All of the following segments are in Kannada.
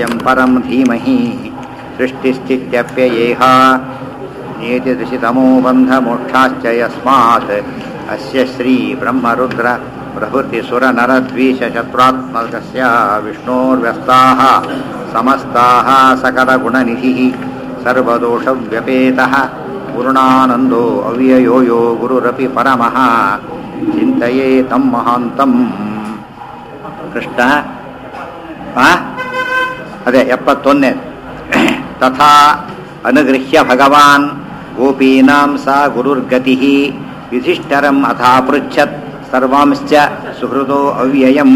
सत्यं परं धीमहि सृष्टिस्थित्यप्ययेह नेतिदृशितमो बन्धमोक्षाश्च यस्मात् अस्य श्रीब्रह्मरुद्र प्रभृतिसुरनरद्वीषशत्रुरात्मकस्य विष्णोर्व्यस्ताः समस्ताः सकलगुणनिधिः सर्वदोषव्यपेतः पूर्णानन्दो अव्ययो यो गुरुरपि परमः ಚಿಂತೆಯೇ ತಂ ಮಹಾಂತಂ ಕೃಷ್ಣ ಆ? ಅದೇ ಎಪ್ಪತ್ತೊಂದನೇ ತಥಾ ಅನುಗೃಹ್ಯ ಭಗವಾನ್ ಗೋಪೀನಾಂ ಸ ಗುರುರ್ಗತಿ ಯುಧಿಷ್ಠರಂ ಅಥಾ ಪೃಚ್ಛತ್ ಸರ್ವಾಂಶ್ಚ ಸುಹೃದೋ ಅವ್ಯಯಂ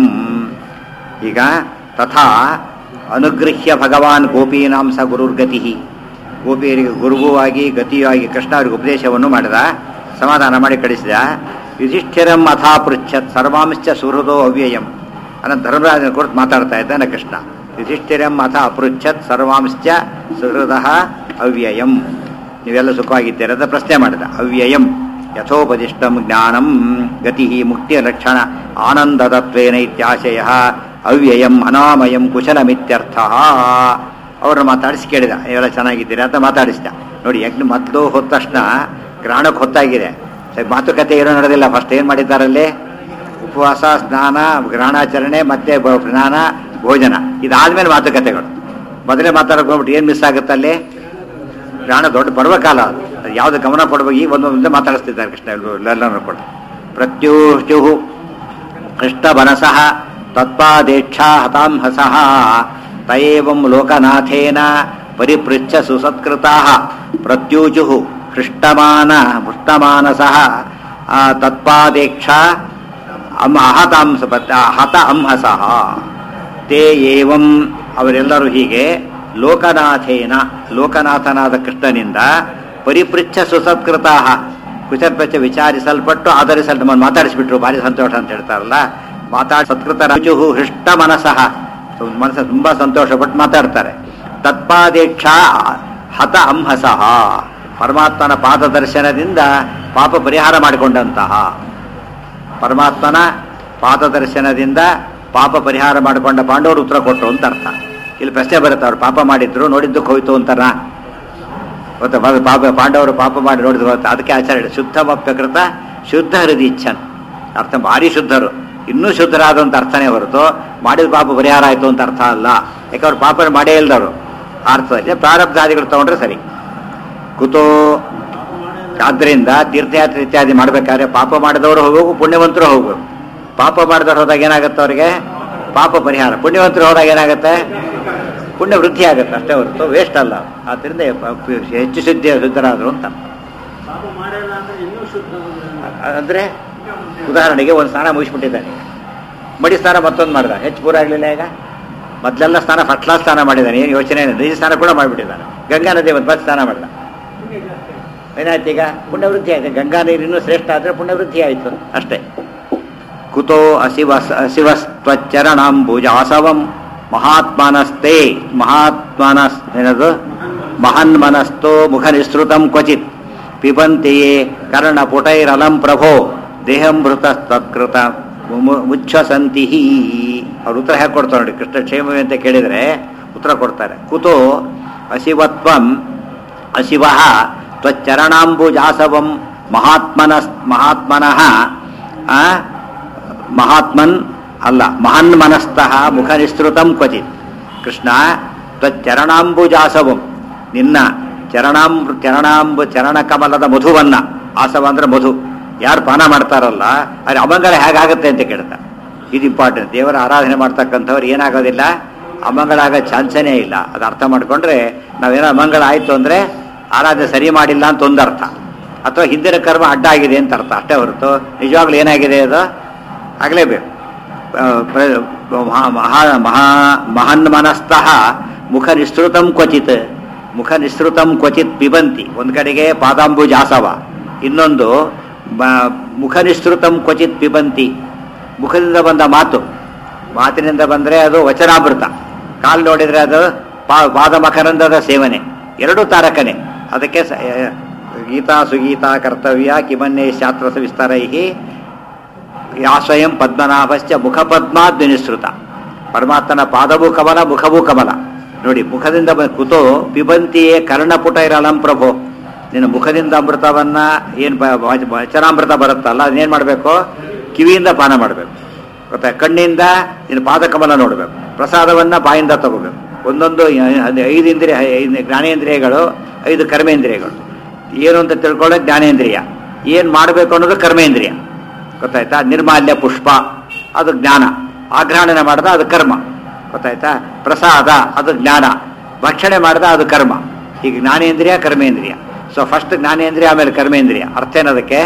ಈಗ ತಥಾ ಅನುಗೃಹ್ಯ ಭಗವಾನ್ ಗೋಪೀನಾಂ ಸ ಗುರುರ್ಗತಿ ಗೋಪಿಯರಿಗೆ ಗುರುವಾಗಿ ಗತಿಯಾಗಿ ಕೃಷ್ಣ ಅವರಿಗೆ ಉಪದೇಶವನ್ನು ಮಾಡಿದ ಸಮಾಧಾನ ಮಾಡಿ ಕಳಿಸಿದ ಯುಧಿಷ್ಠಿರಂ ಅಥಾ ಪೃಚ್ಛತ್ ಸರ್ವಾಂಶ್ಚ ಸುಹೃದೋ ಅವ್ಯಯಂ ಅನಂತ ಧರ್ಮರಾಜನ ಕುರಿತು ಮಾತಾಡ್ತಾ ಇದ್ದಾನೆ ಕೃಷ್ಣ ಯುಧಿಷ್ಠಿರಂ ಅಥ ಅಪೃಚ್ಛತ್ ಸರ್ವಾಂಶ್ಚ ಸುಹೃದ ಅವ್ಯಯಂ ನೀವೆಲ್ಲ ಸುಖವಾಗಿದ್ದೀರ ಅಂತ ಪ್ರಶ್ನೆ ಮಾಡಿದ ಅವ್ಯಯಂ ಯಥೋಪದಿಷ್ಟಂ ಜ್ಞಾನಂ ಗತಿ ಮುಕ್ತಿಯ ಲಕ್ಷಣ ಆನಂದತತ್ವೇನ ಇತ್ಯಾಶಯ ಅವ್ಯಯಂ ಅನಾಮಯಂ ಕುಶಲಮಿತ್ಯರ್ಥ ಅವ್ರನ್ನ ಮಾತಾಡಿಸಿ ಕೇಳಿದ ಇವೆಲ್ಲ ಚೆನ್ನಾಗಿದ್ದೀರಾ ಅಂತ ಮಾತಾಡಿಸಿದ ನೋಡಿ ಯಜ್ಞ ಮೊದಲು ಹೋದ ತಕ್ಷಣ ಗ್ರಹಣಕ್ಕೆ ಹೊತ್ತಾಗಿದೆ ಸರಿ, ಮಾತುಕತೆ ಏನೂ ನಡೆದಿಲ್ಲ ಫಸ್ಟ್ ಏನು ಮಾಡಿದ್ದಾರಲ್ಲಿ ಉಪವಾಸ ಸ್ನಾನ ಗ್ರಹಣಾಚರಣೆ ಮತ್ತೆ ಬ- ಸ್ನಾನ ಭೋಜನ ಇದಾದ್ಮೇಲೆ ಮಾತುಕತೆಗಳು ಮೊದಲೇ ಮಾತಾಡ್ಕೊಂಡ್ಬಿಟ್ಟು ಏನು ಮಿಸ್ ಆಗುತ್ತೆ ಅಲ್ಲಿ ಗ್ರಹಣ ದೊಡ್ಡ ಪರ್ವಕಾಲ ಅದು ಅದು ಯಾವ್ದು ಗಮನ ಕೊಡ್ಬೇಕು ಈಗ ಒಂದೊಂದೇ ಮಾತಾಡಿಸ್ತಿದ್ದಾರೆ ಕೃಷ್ಣ ಎಲ್ಲರೂ ಕೂಡ ಪ್ರತ್ಯೂಷು ಕೃಷ್ಣಬನಸಃ ತತ್ಪಾದೇಕ್ಷಾ ಹತಾಂಹಸಃ ತಯೇವಂ ಲೋಕನಾಥೇನ ಪರಿಪೃಚ್ಛ ಸುಸತ್ಕೃತಾಃ ಪ್ರತ್ಯೂಜುಃ ಹೃಷ್ಟಮಾನ ಹೃಷ್ಟಮಾನಸಃ ಆ, ತತ್ಪಾದೇಕ್ಷಾ ಅಂ ಹತಾಂಸ ಹತ ಅಂಹಸಃ ತೇ ಏವಂ ಅವರೆಲ್ಲರೂ ಹೀಗೆ ಲೋಕನಾಥೇನ ಲೋಕನಾಥನಾದ ಕೃಷ್ಣನಿಂದ ಪರಿಪೃಚ್ಛ ಸುಸತ್ಕೃತಾ ಕುಶತ್ಪಚ್ಚ ವಿಚಾರಿಸಲ್ಪಟ್ಟು ಆಧರಿಸಲ್ ನಮ್ಮನ್ನು ಮಾತಾಡಿಸ್ಬಿಟ್ರು ಭಾರಿ ಸಂತೋಷ ಅಂತ ಹೇಳ್ತಾರಲ್ಲ ಮಾತಾಡಿ ಸತ್ಕೃತ ರಾಜು ಹೃಷ್ಟ ಮನಸಃ ಮನಸ್ಸು ತುಂಬಾ ಸಂತೋಷಪಟ್ಟು ಮಾತಾಡ್ತಾರೆ ತತ್ಪಾದೇಕ್ಷಾ ಹತ ಅಂಹಸಃ ಪರಮಾತ್ಮನ ಪಾದದರ್ಶನದಿಂದ ಪಾಪ ಪರಿಹಾರ ಮಾಡಿಕೊಂಡಂತಹ ಪರಮಾತ್ಮನ ಪಾದದರ್ಶನದಿಂದ ಪಾಪ ಪರಿಹಾರ ಮಾಡಿಕೊಂಡ ಪಾಂಡವರು ಉತ್ತರ ಕೊಟ್ಟರು ಅಂತ ಅರ್ಥ ಇಲ್ಲಿ ಪ್ರಶ್ನೆ ಬರುತ್ತೆ ಅವ್ರು ಪಾಪ ಮಾಡಿದ್ರು ನೋಡಿದ್ದಕ್ಕೆ ಹೋಯ್ತು ಅಂತಾರ ಗೊತ್ತಾ ಮೊದಲು ಪಾಪ ಪಾಂಡವರು ಪಾಪ ಮಾಡಿ ನೋಡಿದ್ರು ಗೊತ್ತಾ ಅದಕ್ಕೆ ಆಚಾರ್ಯ ಶುದ್ಧಮಪ್ಯಕೃತ ಶುದ್ಧ ಹೃದಯ ಇಚ್ಛನ್ ಅರ್ಥ ಭಾರಿ ಶುದ್ಧರು ಇನ್ನೂ ಶುದ್ಧರಾದಂತ ಅರ್ಥನೇ ಹೊರತು ಮಾಡಿದ ಪಾಪ ಪರಿಹಾರ ಆಯ್ತು ಅಂತ ಅರ್ಥ ಅಲ್ಲ ಯಾಕೆ ಅವ್ರು ಪಾಪ ಮಾಡೇ ಇಲ್ದವರು ಆ ಅರ್ಥದಲ್ಲಿ ಪ್ರಾರಬ್ಧಾದಿಗಳು ತಗೊಂಡ್ರೆ ಸರಿ ಕುತೋ ಆದ್ರಿಂದ ತೀರ್ಥಯಾತ್ರೆ ಇತ್ಯಾದಿ ಮಾಡ್ಬೇಕಾದ್ರೆ ಪಾಪ ಮಾಡಿದವರು ಹೋಗಬೇಕು ಪುಣ್ಯವಂತರು ಹೋಗ್ಬೇಕು ಪಾಪ ಮಾಡಿದವ್ರು ಹೋದಾಗ ಏನಾಗುತ್ತೆ ಅವರಿಗೆ ಪಾಪ ಪರಿಹಾರ ಪುಣ್ಯವಂತರು ಹೋದಾಗ ಏನಾಗುತ್ತೆ ಪುಣ್ಯ ವೃದ್ಧಿ ಆಗುತ್ತೆ ಅಷ್ಟೇ ಹೊರತು ವೇಸ್ಟ್ ಅಲ್ಲ ಆದ್ರಿಂದ ಪ- ಹೆಚ್ಚು ಶುದ್ಧಿ ಶುದ್ಧರಾದರು ಅಂತ ಪಾಪ ಮಾಡಿಲ್ಲ ಅಂದ್ರೆ ಇನ್ನೂ ಶುದ್ಧ ಅ- ಅಂದ್ರೆ ಉದಾಹರಣೆಗೆ ಒಂದು ಸ್ನಾನ ಮುಗಿಸ್ಬಿಟ್ಟಿದ್ದಾನೆ ಮಡಿ ಸ್ನಾನ ಮತ್ತೊಂದು ಮಾಡಿದ ಹೆಚ್ಚು ಪೂರ ಆಗಲಿಲ್ಲ ಈಗ ಮೊದಲೆಲ್ಲ ಸ್ನಾನ ಫಸ್ಟ್ ಕ್ಲಾಸ್ ಸ್ನಾನ ಮಾಡಿದ್ದಾನೆ ಏನು ಯೋಚನೆ ಇಲ್ಲ ನದಿ ಸ್ನಾನ ಕೂಡ ಮಾಡಿಬಿಟ್ಟಿದ್ದಾನೆ ಗಂಗಾ ನದಿ ಒಂದು ಮತ್ತೆ ಸ್ನಾನ ಮಾಡಿದ ಏನಾಯ್ತು ಈಗ ಪುಣ್ಯವೃದ್ಧಿ ಆಯ್ತು ಗಂಗಾ ನೀರು ಇನ್ನೂ ಶ್ರೇಷ್ಠ ಆದರೆ ಪುಣ್ಯವೃದ್ಧಿ ಆಯಿತು ಅಷ್ಟೇ ಕುತೋ ಅಸಿವ ಅಸಿವಸ್ತ್ವಚ್ಚರಣಾಂಬುಜಾಸವಂ ಮಹಾತ್ಮನಸ್ತೆ ಮಹಾತ್ಮನಸ್ ಏನದು ಮಹನ್ಮನಸ್ತೋ ಮುಖನಿಸೃತಂ ಕ್ವಚಿತ್ ಪಿಬಂತೆಯೇ ಕರ್ಣಪುಟೈರಲಂ ಪ್ರಭೋ ದೇಹಂಭೃತ ತತ್ಕೃತ ಮುಚ್ಛಸಂತಿ ಅವ್ರು ಉತ್ತರ ಹೇಗೆ ಕೊಡ್ತಾರೆ ನೋಡಿ ಕೃಷ್ಣ ಕ್ಷೇಮವೇ ಅಂತ ಕೇಳಿದರೆ ಉತ್ತರ ಕೊಡ್ತಾರೆ ಕುತೋ ಅಸಿವತ್ವಂ ಅಶಿವ ತ್ವಚ್ಚರಣಾಂಬುಜಾಸವಂ ಮಹಾತ್ಮನ ಮಹಾತ್ಮನಃ ಆ, ಮಹಾತ್ಮನ್ ಅಲ್ಲ ಮಹನ್ ಮನಸ್ತಃ ಮುಖ ನಿಸ್ತೃತಂ ಕ್ವಚಿತ್ ಕೃಷ್ಣ ತ್ವಚ್ಚರಣಾಂಬುಜಾಸವಂ ನಿನ್ನ ಚರಣಾಂಬು ಚರಣಾಂಬು ಚರಣ ಕಮಲದ ಮಧುವನ್ನ ಆಸವ ಅಂದ್ರೆ ಮಧು ಯಾರು ಪಾನ ಮಾಡ್ತಾರಲ್ಲ ಅದು ಅಮಂಗಳ ಹೇಗಾಗುತ್ತೆ ಅಂತ ಕೇಳ್ತಾರೆ ಇದು ಇಂಪಾರ್ಟೆಂಟ್ ದೇವರ ಆರಾಧನೆ ಮಾಡ್ತಕ್ಕಂಥವ್ರು ಏನಾಗೋದಿಲ್ಲ ಅಮಂಗಳ ಆಗೋ ಚಾನ್ಸನೇ ಇಲ್ಲ ಅದು ಅರ್ಥ ಮಾಡ್ಕೊಂಡ್ರೆ ನಾವೇನೋ ಅಮಂಗಳ ಆಯಿತು ಅಂದರೆ ಆರಾಧನೆ ಸರಿ ಮಾಡಿಲ್ಲ ಅಂತ ಒಂದು ಅರ್ಥ ಅಥವಾ ಹಿಂದಿನ ಕರ್ಮ ಅಡ್ಡ ಆಗಿದೆ ಅಂತ ಅರ್ಥ ಅಷ್ಟೇ ಹೊರತು ನಿಜವಾಗ್ಲೂ ಏನಾಗಿದೆ ಅದು ಆಗಲೇಬೇಕು ಆ, ಪ್ರ- ಮಹಾ ಮಹಾ- ಮಹಾ ಮಹನ್ ಮನಸ್ತಃ ಮುಖ ನಿಸೃತಂ ಕ್ವಚಿತ್ ಮುಖ ನಿಸೃತಂ ಕ್ವಚಿತ್ ಪಿಬಂತಿ ಒಂದು ಕಡೆಗೆ ಪಾದಾಂಬುಜಾಸವ ಇನ್ನೊಂದು ಮ- ಮುಖ ನಿಸೃತಂ ಕ್ವಚಿತ್ ಪಿಬಂತಿ ಮುಖದಿಂದ ಬಂದ ಮಾತು ಮಾತಿನಿಂದ ಬಂದರೆ ಅದು ವಚನಾಮೃತ ಕಾಲು ನೋಡಿದರೆ ಅದು ಪಾ ಪಾದ ಮಕರಂದದ ಸೇವನೆ ಎರಡೂ ತಾರಕನೆ ಅದಕ್ಕೆ ಸ- ಗೀತಾ ಸುಗೀತಾ ಕರ್ತವ್ಯ ಕಿಮನ್ಯೇ ಶಾಸ್ತ್ರ ವಿಸ್ತಾರೈ ಯಾ ಸ್ವಯಂ ಪದ್ಮನಾಭಶ್ಚ ಮುಖಪದ್ಮಾದ್ವಿನಿಸೃತ ಪರಮಾತ್ಮನ ಪಾದವೂ ಕಮಲ ಮುಖವೂ ಕಮಲ ನೋಡಿ ಮುಖದಿಂದ ಬ- ಕುತೋ ಪಿಬಂತಿಯೇ ಕರ್ಣಪುಟ ಇರಲಂ ಪ್ರಭೋ ನಿನ್ನ ಮುಖದಿಂದ ಅಮೃತವನ್ನ ಏನು ವಚನಾಮೃತ ಬರುತ್ತಲ್ಲ ಅದನ್ನೇನು ಮಾಡಬೇಕು ಕಿವಿಯಿಂದ ಪಾನ ಮಾಡಬೇಕು ಗೊತ್ತಾ ಕಣ್ಣಿಂದ ನಿನ್ನ ಪಾದಕಮಲ ನೋಡಬೇಕು ಪ್ರಸಾದವನ್ನ ಬಾಯಿಂದ ತಗೋಬೇಕು ಒಂದೊಂದು ಅದು ಐದು ಇಂದ್ರಿಯ ಐದು ಜ್ಞಾನೇಂದ್ರಿಯಗಳು ಐದು ಕರ್ಮೇಂದ್ರಿಯಗಳು ಏನು ಅಂತ ತಿಳ್ಕೊಳ್ಳೋಕೆ ಜ್ಞಾನೇಂದ್ರಿಯ ಏನು ಮಾಡಬೇಕು ಅನ್ನೋದು ಕರ್ಮೇಂದ್ರಿಯ ಗೊತ್ತಾಯ್ತಾ ನಿರ್ಮಾಲ್ಯ ಪುಷ್ಪ ಅದು ಜ್ಞಾನ ಆಗ್ರಹಣೆ ಮಾಡ್ದ ಅದು ಕರ್ಮ ಗೊತ್ತಾಯ್ತಾ ಪ್ರಸಾದ ಅದು ಜ್ಞಾನ ಭಕ್ಷಣೆ ಮಾಡ್ದ ಅದು ಕರ್ಮ ಈಗ ಜ್ಞಾನೇಂದ್ರಿಯ ಕರ್ಮೇಂದ್ರಿಯ ಸೊ ಫಸ್ಟ್ ಜ್ಞಾನೇಂದ್ರಿಯ ಆಮೇಲೆ ಕರ್ಮೇಂದ್ರಿಯ ಅರ್ಥ ಏನದಕ್ಕೆ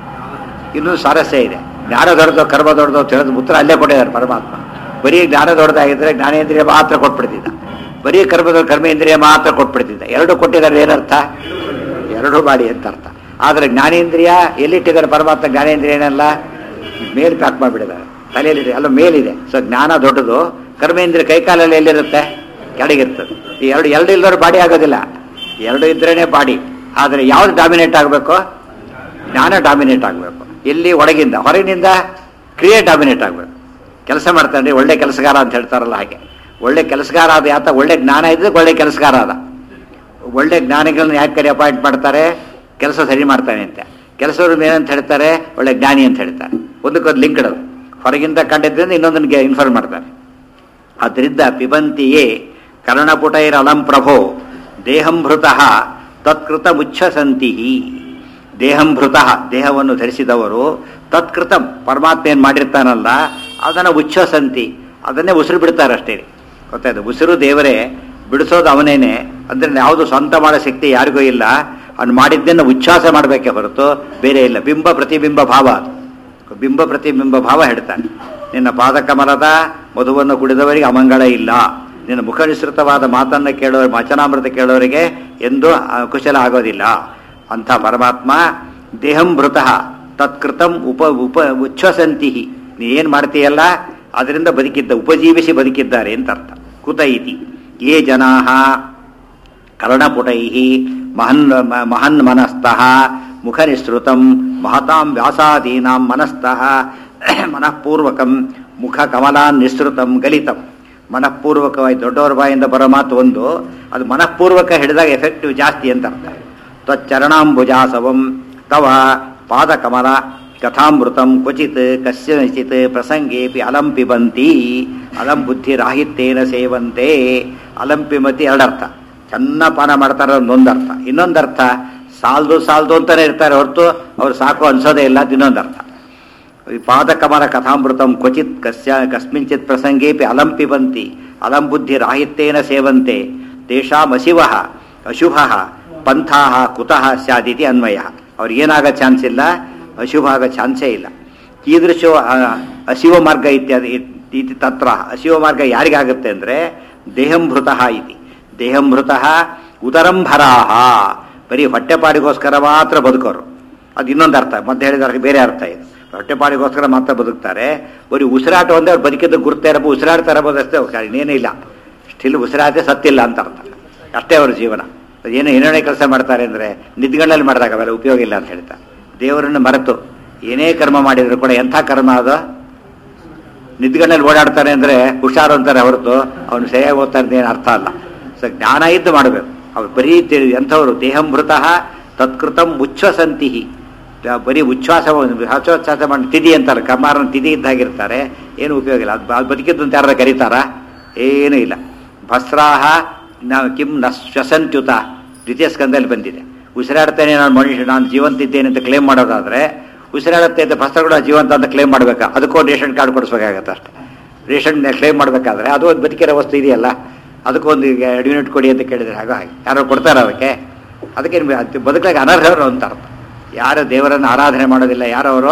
ಇನ್ನೂ ಸ್ವಾರಸ್ಯ ಇದೆ ಜ್ಞಾನ ದೊಡ್ಡದು ಕರ್ಮ ದೊಡ್ಡದು ತಿಳಿದು ಉತ್ತರ ಅಲ್ಲೇ ಕೊಟ್ಟಿದ್ದಾರೆ ಪರಮಾತ್ಮ ಬರೀ ಜ್ಞಾನ ದೊಡ್ಡದಾಗಿದ್ರೆ ಜ್ಞಾನೇಂದ್ರಿಯ ಮಾತ್ರ ಕೊಟ್ಬಿಡ್ತಿದ್ದ ಬರೀ ಕರ್ಮದ ಕರ್ಮೇಂದ್ರಿಯ ಮಾತ್ರ ಕೊಟ್ಬಿಡ್ತಿದ್ದ ಎರಡು ಕೊಟ್ಟಿದ್ದಾರೆ ಏನರ್ಥ ಎರಡು ಮಾಡಿ ಅಂತ ಅರ್ಥ ಆದರೆ ಜ್ಞಾನೇಂದ್ರಿಯ ಎಲ್ಲಿಟ್ಟಿದ್ದಾರೆ ಪರಮಾತ್ಮ ಜ್ಞಾನೇಂದ್ರಿಯ ಏನಲ್ಲ ಮೇಲ್ ಪ್ಯಾಕ್ ಮಾಡಿಬಿಟ್ಟಿದ್ದಾರೆ ತಲೆಯಲ್ಲಿ ಅಲ್ಲ ಮೇಲಿದೆ ಸೊ ಜ್ಞಾನ ದೊಡ್ಡದು ಕರ್ಮೇಂದ್ರಿಯ ಕೈಕಾಲಲ್ಲಿ ಎಲ್ಲಿರುತ್ತೆ ಕೆಳಗಿರ್ತದೆ ಈ ಎರಡು ಎರಡು ಇಲ್ಲದವ್ರು ಬಾಡಿ ಆಗೋದಿಲ್ಲ ಎರಡು ಇದ್ರೇನೆ ಬಾಡಿ ಆದರೆ ಯಾವ್ದು ಡಾಮಿನೇಟ್ ಆಗಬೇಕು ಜ್ಞಾನ ಡಾಮಿನೇಟ್ ಆಗಬೇಕು ಎಲ್ಲಿ ಒಳಗಿಂದ ಹೊರಗಿನಿಂದ ಕ್ರಿಯೆ ಡಾಮಿನೇಟ್ ಆಗಬೇಕು ಕೆಲಸ ಮಾಡ್ತಾನೆ ಒಳ್ಳೆ ಕೆಲಸಗಾರ ಅಂತ ಹೇಳ್ತಾರಲ್ಲ ಹಾಗೆ ಒಳ್ಳೆ ಕೆಲಸಗಾರ ಆದ ಯಾತ ಒಳ್ಳೆ ಜ್ಞಾನ ಇದ್ರೆ ಒಳ್ಳೆ ಕೆಲಸಗಾರ ಆದ ಒಳ್ಳೆ ಜ್ಞಾನಿಗಳನ್ನ ಯಾಕೆ ಕಡೆ ಅಪಾಯಿಂಟ್ ಮಾಡ್ತಾರೆ ಕೆಲಸ ಸರಿ ಮಾಡ್ತಾನೆ ಅಂತ ಕೆಲಸವ್ರು ಏನಂತ ಹೇಳ್ತಾರೆ ಒಳ್ಳೆ ಜ್ಞಾನಿ ಅಂತ ಹೇಳ್ತಾರೆ ಒಂದಕ್ಕೊಂದು ಲಿಂಕ್ ಇಡೋದು ಹೊರಗಿಂದ ಕಂಡಿದ್ದರಿಂದ ಇನ್ನೊಂದನಿಗೆ ಇನ್ಫಾರ್ಮ್ ಮಾಡ್ತಾರೆ ಆದ್ದರಿಂದ ಪಿಬಂತಿಯೇ ಕರ್ಣಪುಟೈರಲಂ ಪ್ರಭೋ ದೇಹಂಭೃತಃ ತತ್ಕೃತ ಮುಚ್ಛಸಂತಿ ದೇಹಂಭೃತಃ ದೇಹವನ್ನು ಧರಿಸಿದವರು ತತ್ಕೃತ ಪರಮಾತ್ಮ ಏನು ಮಾಡಿರ್ತಾನಲ್ಲ ಅದನ್ನು ಉಚ್ಛಸಂತಿ ಅದನ್ನೇ ಉಸಿರು ಬಿಡ್ತಾರೆ ಅಷ್ಟೇ ಗೊತ್ತಾಯ್ತು ಉಸಿರು ದೇವರೇ ಬಿಡಿಸೋದು ಅವನೇನೆ ಅಂದ್ರೆ ಯಾವುದು ಸ್ವಂತ ಮಾಡೋ ಶಕ್ತಿ ಯಾರಿಗೂ ಇಲ್ಲ ಅವ್ನು ಮಾಡಿದ್ದನ್ನು ಉಚ್ಛ್ವಾಸ ಮಾಡಬೇಕೆ ಹೊರತು ಬೇರೆ ಇಲ್ಲ ಬಿಂಬ ಪ್ರತಿಬಿಂಬ ಭಾವ ಅದು ಬಿಂಬ ಪ್ರತಿಬಿಂಬ ಭಾವ ಹೇಳ್ತಾನೆ ನಿನ್ನ ಪಾದಕಮಲದ ಮಧುವನ್ನು ಕುಡಿದವರಿಗೆ ಅಮಂಗಳ ಇಲ್ಲ ನಿನ್ನ ಮುಖನಿಸೃತವಾದ ಮಾತನ್ನು ಕೇಳೋರು ವಚನಾಮೃತ ಕೇಳೋರಿಗೆ ಎಂದೂ ಆ, ಕುಶಲ ಆಗೋದಿಲ್ಲ ಅಂಥ ಪರಮಾತ್ಮ ದೇಹಂ ಮೃತಃ ತತ್ಕೃತಂ ಉಪ ಉಪ ಉಚ್ಛ್ವಸಂತಿ ನೀ ಏನು ಮಾಡ್ತೀಯಲ್ಲ ಅದರಿಂದ ಬದುಕಿದ್ದ ಉಪಜೀವಿಸಿ ಬದುಕಿದ್ದಾರೆ ಅಂತ ಅರ್ಥ ಕುತ ಇತಿ ಯೇ ಜನಾ ಕರ್ಣಪುಟೈ ಮಹನ್ ಮ- ಮಹನ್ ಮನಸ್ತಃ ಮುಖನಿಸೃತಂ ಮಹತಾಂ ವ್ಯಾಸಾದೀನಾಂ ಮನಸ್ತಃ ಮನಃಪೂರ್ವಕಂ ಮುಖ ಕಮಲಾನ್ ನಿಸೃತಂ ಗಲಿತಂ ಮನಃಪೂರ್ವಕವಾಗಿ ದೊಡ್ಡವರ ಬಾಯಿಂದ ಬರೋ ಮಾತು ಒಂದು ಅದು ಮನಃಪೂರ್ವಕ ಹಿಡಿದಾಗ ಎಫೆಕ್ಟಿವ್ ಜಾಸ್ತಿ ಅಂತ ಅರ್ಥ ತ್ವಚ್ಚರಣಾಂಬುಜಾಸವಂ ತವ ಪಾದಕಮಲ ಕಥಾಮೃತಂ ಕ್ವಚಿತ್ ಕಸ್ಯಚಿತ್ ಪ್ರಸಂಗೇಪಿ ಅಲಂ ಪಿಬಂತಿ ಅಲಂ ಬುದ್ಧಿರಾಹಿತ್ಯೇನ ಸೇವಂತೆ ಅಲಂ ಪಿಮತಿ ಎರಡರ್ಥ ಚೆನ್ನ ಪಾನ ಮಾಡ್ತಾರೆ ಒಂದೊಂದರ್ಥ ಇನ್ನೊಂದರ್ಥ ಸಾಲ್ದು ಸಾಲ್ದು ಅಂತಾನೆ ಇರ್ತಾರೆ ಹೊರತು ಅವ್ರು ಸಾಕು ಅನ್ಸೋದೇ ಇಲ್ಲ ಅದು ಇನ್ನೊಂದರ್ಥ ಈ ಪಾದಕಮಲ ಕಥಾಮೃತಂ ಕ್ವಚಿತ್ ಕಸ್ಯ ಕಸ್ಮಿಂಚಿತ್ ಪ್ರಸಂಗೇಪಿ ಅಲಂ ಪಿಬಂತಿ ಅಲಂ ಬುದ್ಧಿ ರಾಹಿತ್ಯೇನ ಸೇವಂತೆ ತೇಷಾಂ ಅಶಿವ ಅಶುಭ ಪಂಥಾ ಕುತಃ ಸ್ಯಾದಿತಿ ಅನ್ವಯ ಅವ್ರಿಗೆ ಏನಾಗೋ ಚಾನ್ಸ್ ಇಲ್ಲ ಅಶುಭ ಆಗೋ ಚಾನ್ಸೇ ಇಲ್ಲ ಕೀದೃಶೋ ಆ, ಅಶಿವ ಮಾರ್ಗ ಇತ್ಯಾದಿ ಇತಿ ತತ್ರ ಅಶಿವ ಮಾರ್ಗ ಯಾರಿಗಾಗುತ್ತೆ ಅಂದರೆ ದೇಹಂಭೃತಃ ಇತಿ ದೇಹಂಭೃತಃ ಉದರಂಭರಾಹ ಬರೀ ಹೊಟ್ಟೆಪಾಡಿಗೋಸ್ಕರ ಮಾತ್ರ ಬದುಕೋರು ಅದು ಇನ್ನೊಂದು ಅರ್ಥ ಮತ್ತೆ ಹೇಳಿದ್ರೆ ಬೇರೆ ಅರ್ಥ ಇದು ಹೊಟ್ಟೆಪಾಡಿಗೋಸ್ಕರ ಮಾತ್ರ ಬದುಕ್ತಾರೆ ಬರೀ ಉಸಿರಾಟ ಒಂದೇ ಅವ್ರು ಬದುಕಿದ್ದು ಗುರುತ ಇರಬಹುದು ಉಸಿರಾಡ್ತಾ ಇರಬಹುದು ಅಷ್ಟೇ ಅವ್ರು ಇನ್ನೇನೇ ಇಲ್ಲ ಸ್ಟಿಲ್ ಉಸಿರಾಟೆ ಸತ್ತಿಲ್ಲ ಅಂತ ಅರ್ಥ ಅಷ್ಟೇ ಅವ್ರ ಜೀವನ ಏನು ಏನೇನೇ ಕೆಲಸ ಮಾಡ್ತಾರೆ ಅಂದರೆ ನಿದ್ಗಳಲ್ಲಿ ಮಾಡಿದಾಗ ಅವೆಲ್ಲ ಉಪಯೋಗ ಇಲ್ಲ ಅಂತ ಹೇಳ್ತಾರೆ ದೇವರನ್ನು ಮರೆತು ಏನೇ ಕರ್ಮ ಮಾಡಿದ್ರು ಕೂಡ ಎಂಥ ಕರ್ಮ ಅದು ನಿದ್ಗಣ್ಣಲ್ಲಿ ಓಡಾಡ್ತಾರೆ ಅಂದರೆ ಹುಷಾರು ಅಂತಾರೆ ಹೊರತು ಅವನು ಸರಿಯಾಗಿ ಓದ್ತಾ ಇದ್ದ ಏನು ಅರ್ಥ ಅಲ್ಲ ಸೊ ಜ್ಞಾನ ಇದ್ದು ಮಾಡಬೇಕು ಅವ್ರು ಬರೀ ತಿ- ಎಂಥವ್ರು ದೇಹಂಭೃತಃ ತತ್ಕೃತಂ ಉಚ್ಛ್ವಸಂತಿ ಬರೀ ಉಚ್ಛ್ವಾಸ ಹಚೋಚ್ಛ್ವಾಸ ಮಾಡಿ ತಿಥಿ ಅಂತಾರೆ ಕರ್ಮಾರನ ತಿಥಿ ಇದ್ದಾಗಿರ್ತಾರೆ ಏನು ಉಪಯೋಗ ಇಲ್ಲ ಅದು ಅದು ಬದುಕಿದ್ದು ಅಂತ ಯಾರು ಕರೀತಾರಾ ಏನೂ ಇಲ್ಲ ಭಸ್ರಾಹ ನಾವು ಕಿಂ ನ ಶ್ವಸಂತ್ಯುತ ದ್ವಿತೀಯ ಸ್ಕಂದಲ್ಲಿ ಬಂದಿದೆ ಉಸಿರಾಡ್ತೇನೆ ನಾನು ಮನುಷ್ಯ ನಾನು ಜೀವಂತ ಇದ್ದೇನೆ ಅಂತ ಕ್ಲೇಮ್ ಮಾಡೋದಾದ್ರೆ ಉಸಿರಾಡುತ್ತೆ ಅಂತ ಭಸ್ರಗಳು ಜೀವಂತ ಅಂತ ಕ್ಲೇಮ್ ಮಾಡಬೇಕಾ ಅದಕ್ಕೂ ರೇಷನ್ ಕಾರ್ಡ್ ಕೊಡಿಸ್ಬೇಕಾಗತ್ತೆ ಅಷ್ಟೇ ರೇಷನ್ ಕ್ಲೇಮ್ ಮಾಡಬೇಕಾದ್ರೆ ಅದು ಒಂದು ಬದುಕಿರೋ ವಸ್ತು ಇದೆಯಲ್ಲ ಅದಕ್ಕೊಂದು ಈಗ ಎರಡು ಯೂನಿಟ್ ಕೊಡಿ ಅಂತ ಕೇಳಿದ್ರೆ ಹಾಗೆ ಹಾಗೆ ಯಾರೋ ಕೊಡ್ತಾರೆ ಅದಕ್ಕೆ ಅದಕ್ಕೆ ಬದುಕಲಿಕ್ಕೆ ಅನರ್ಹರು ಅಂತ ಅರ್ಥ ಯಾರು ದೇವರನ್ನು ಆರಾಧನೆ ಮಾಡೋದಿಲ್ಲ ಯಾರವರು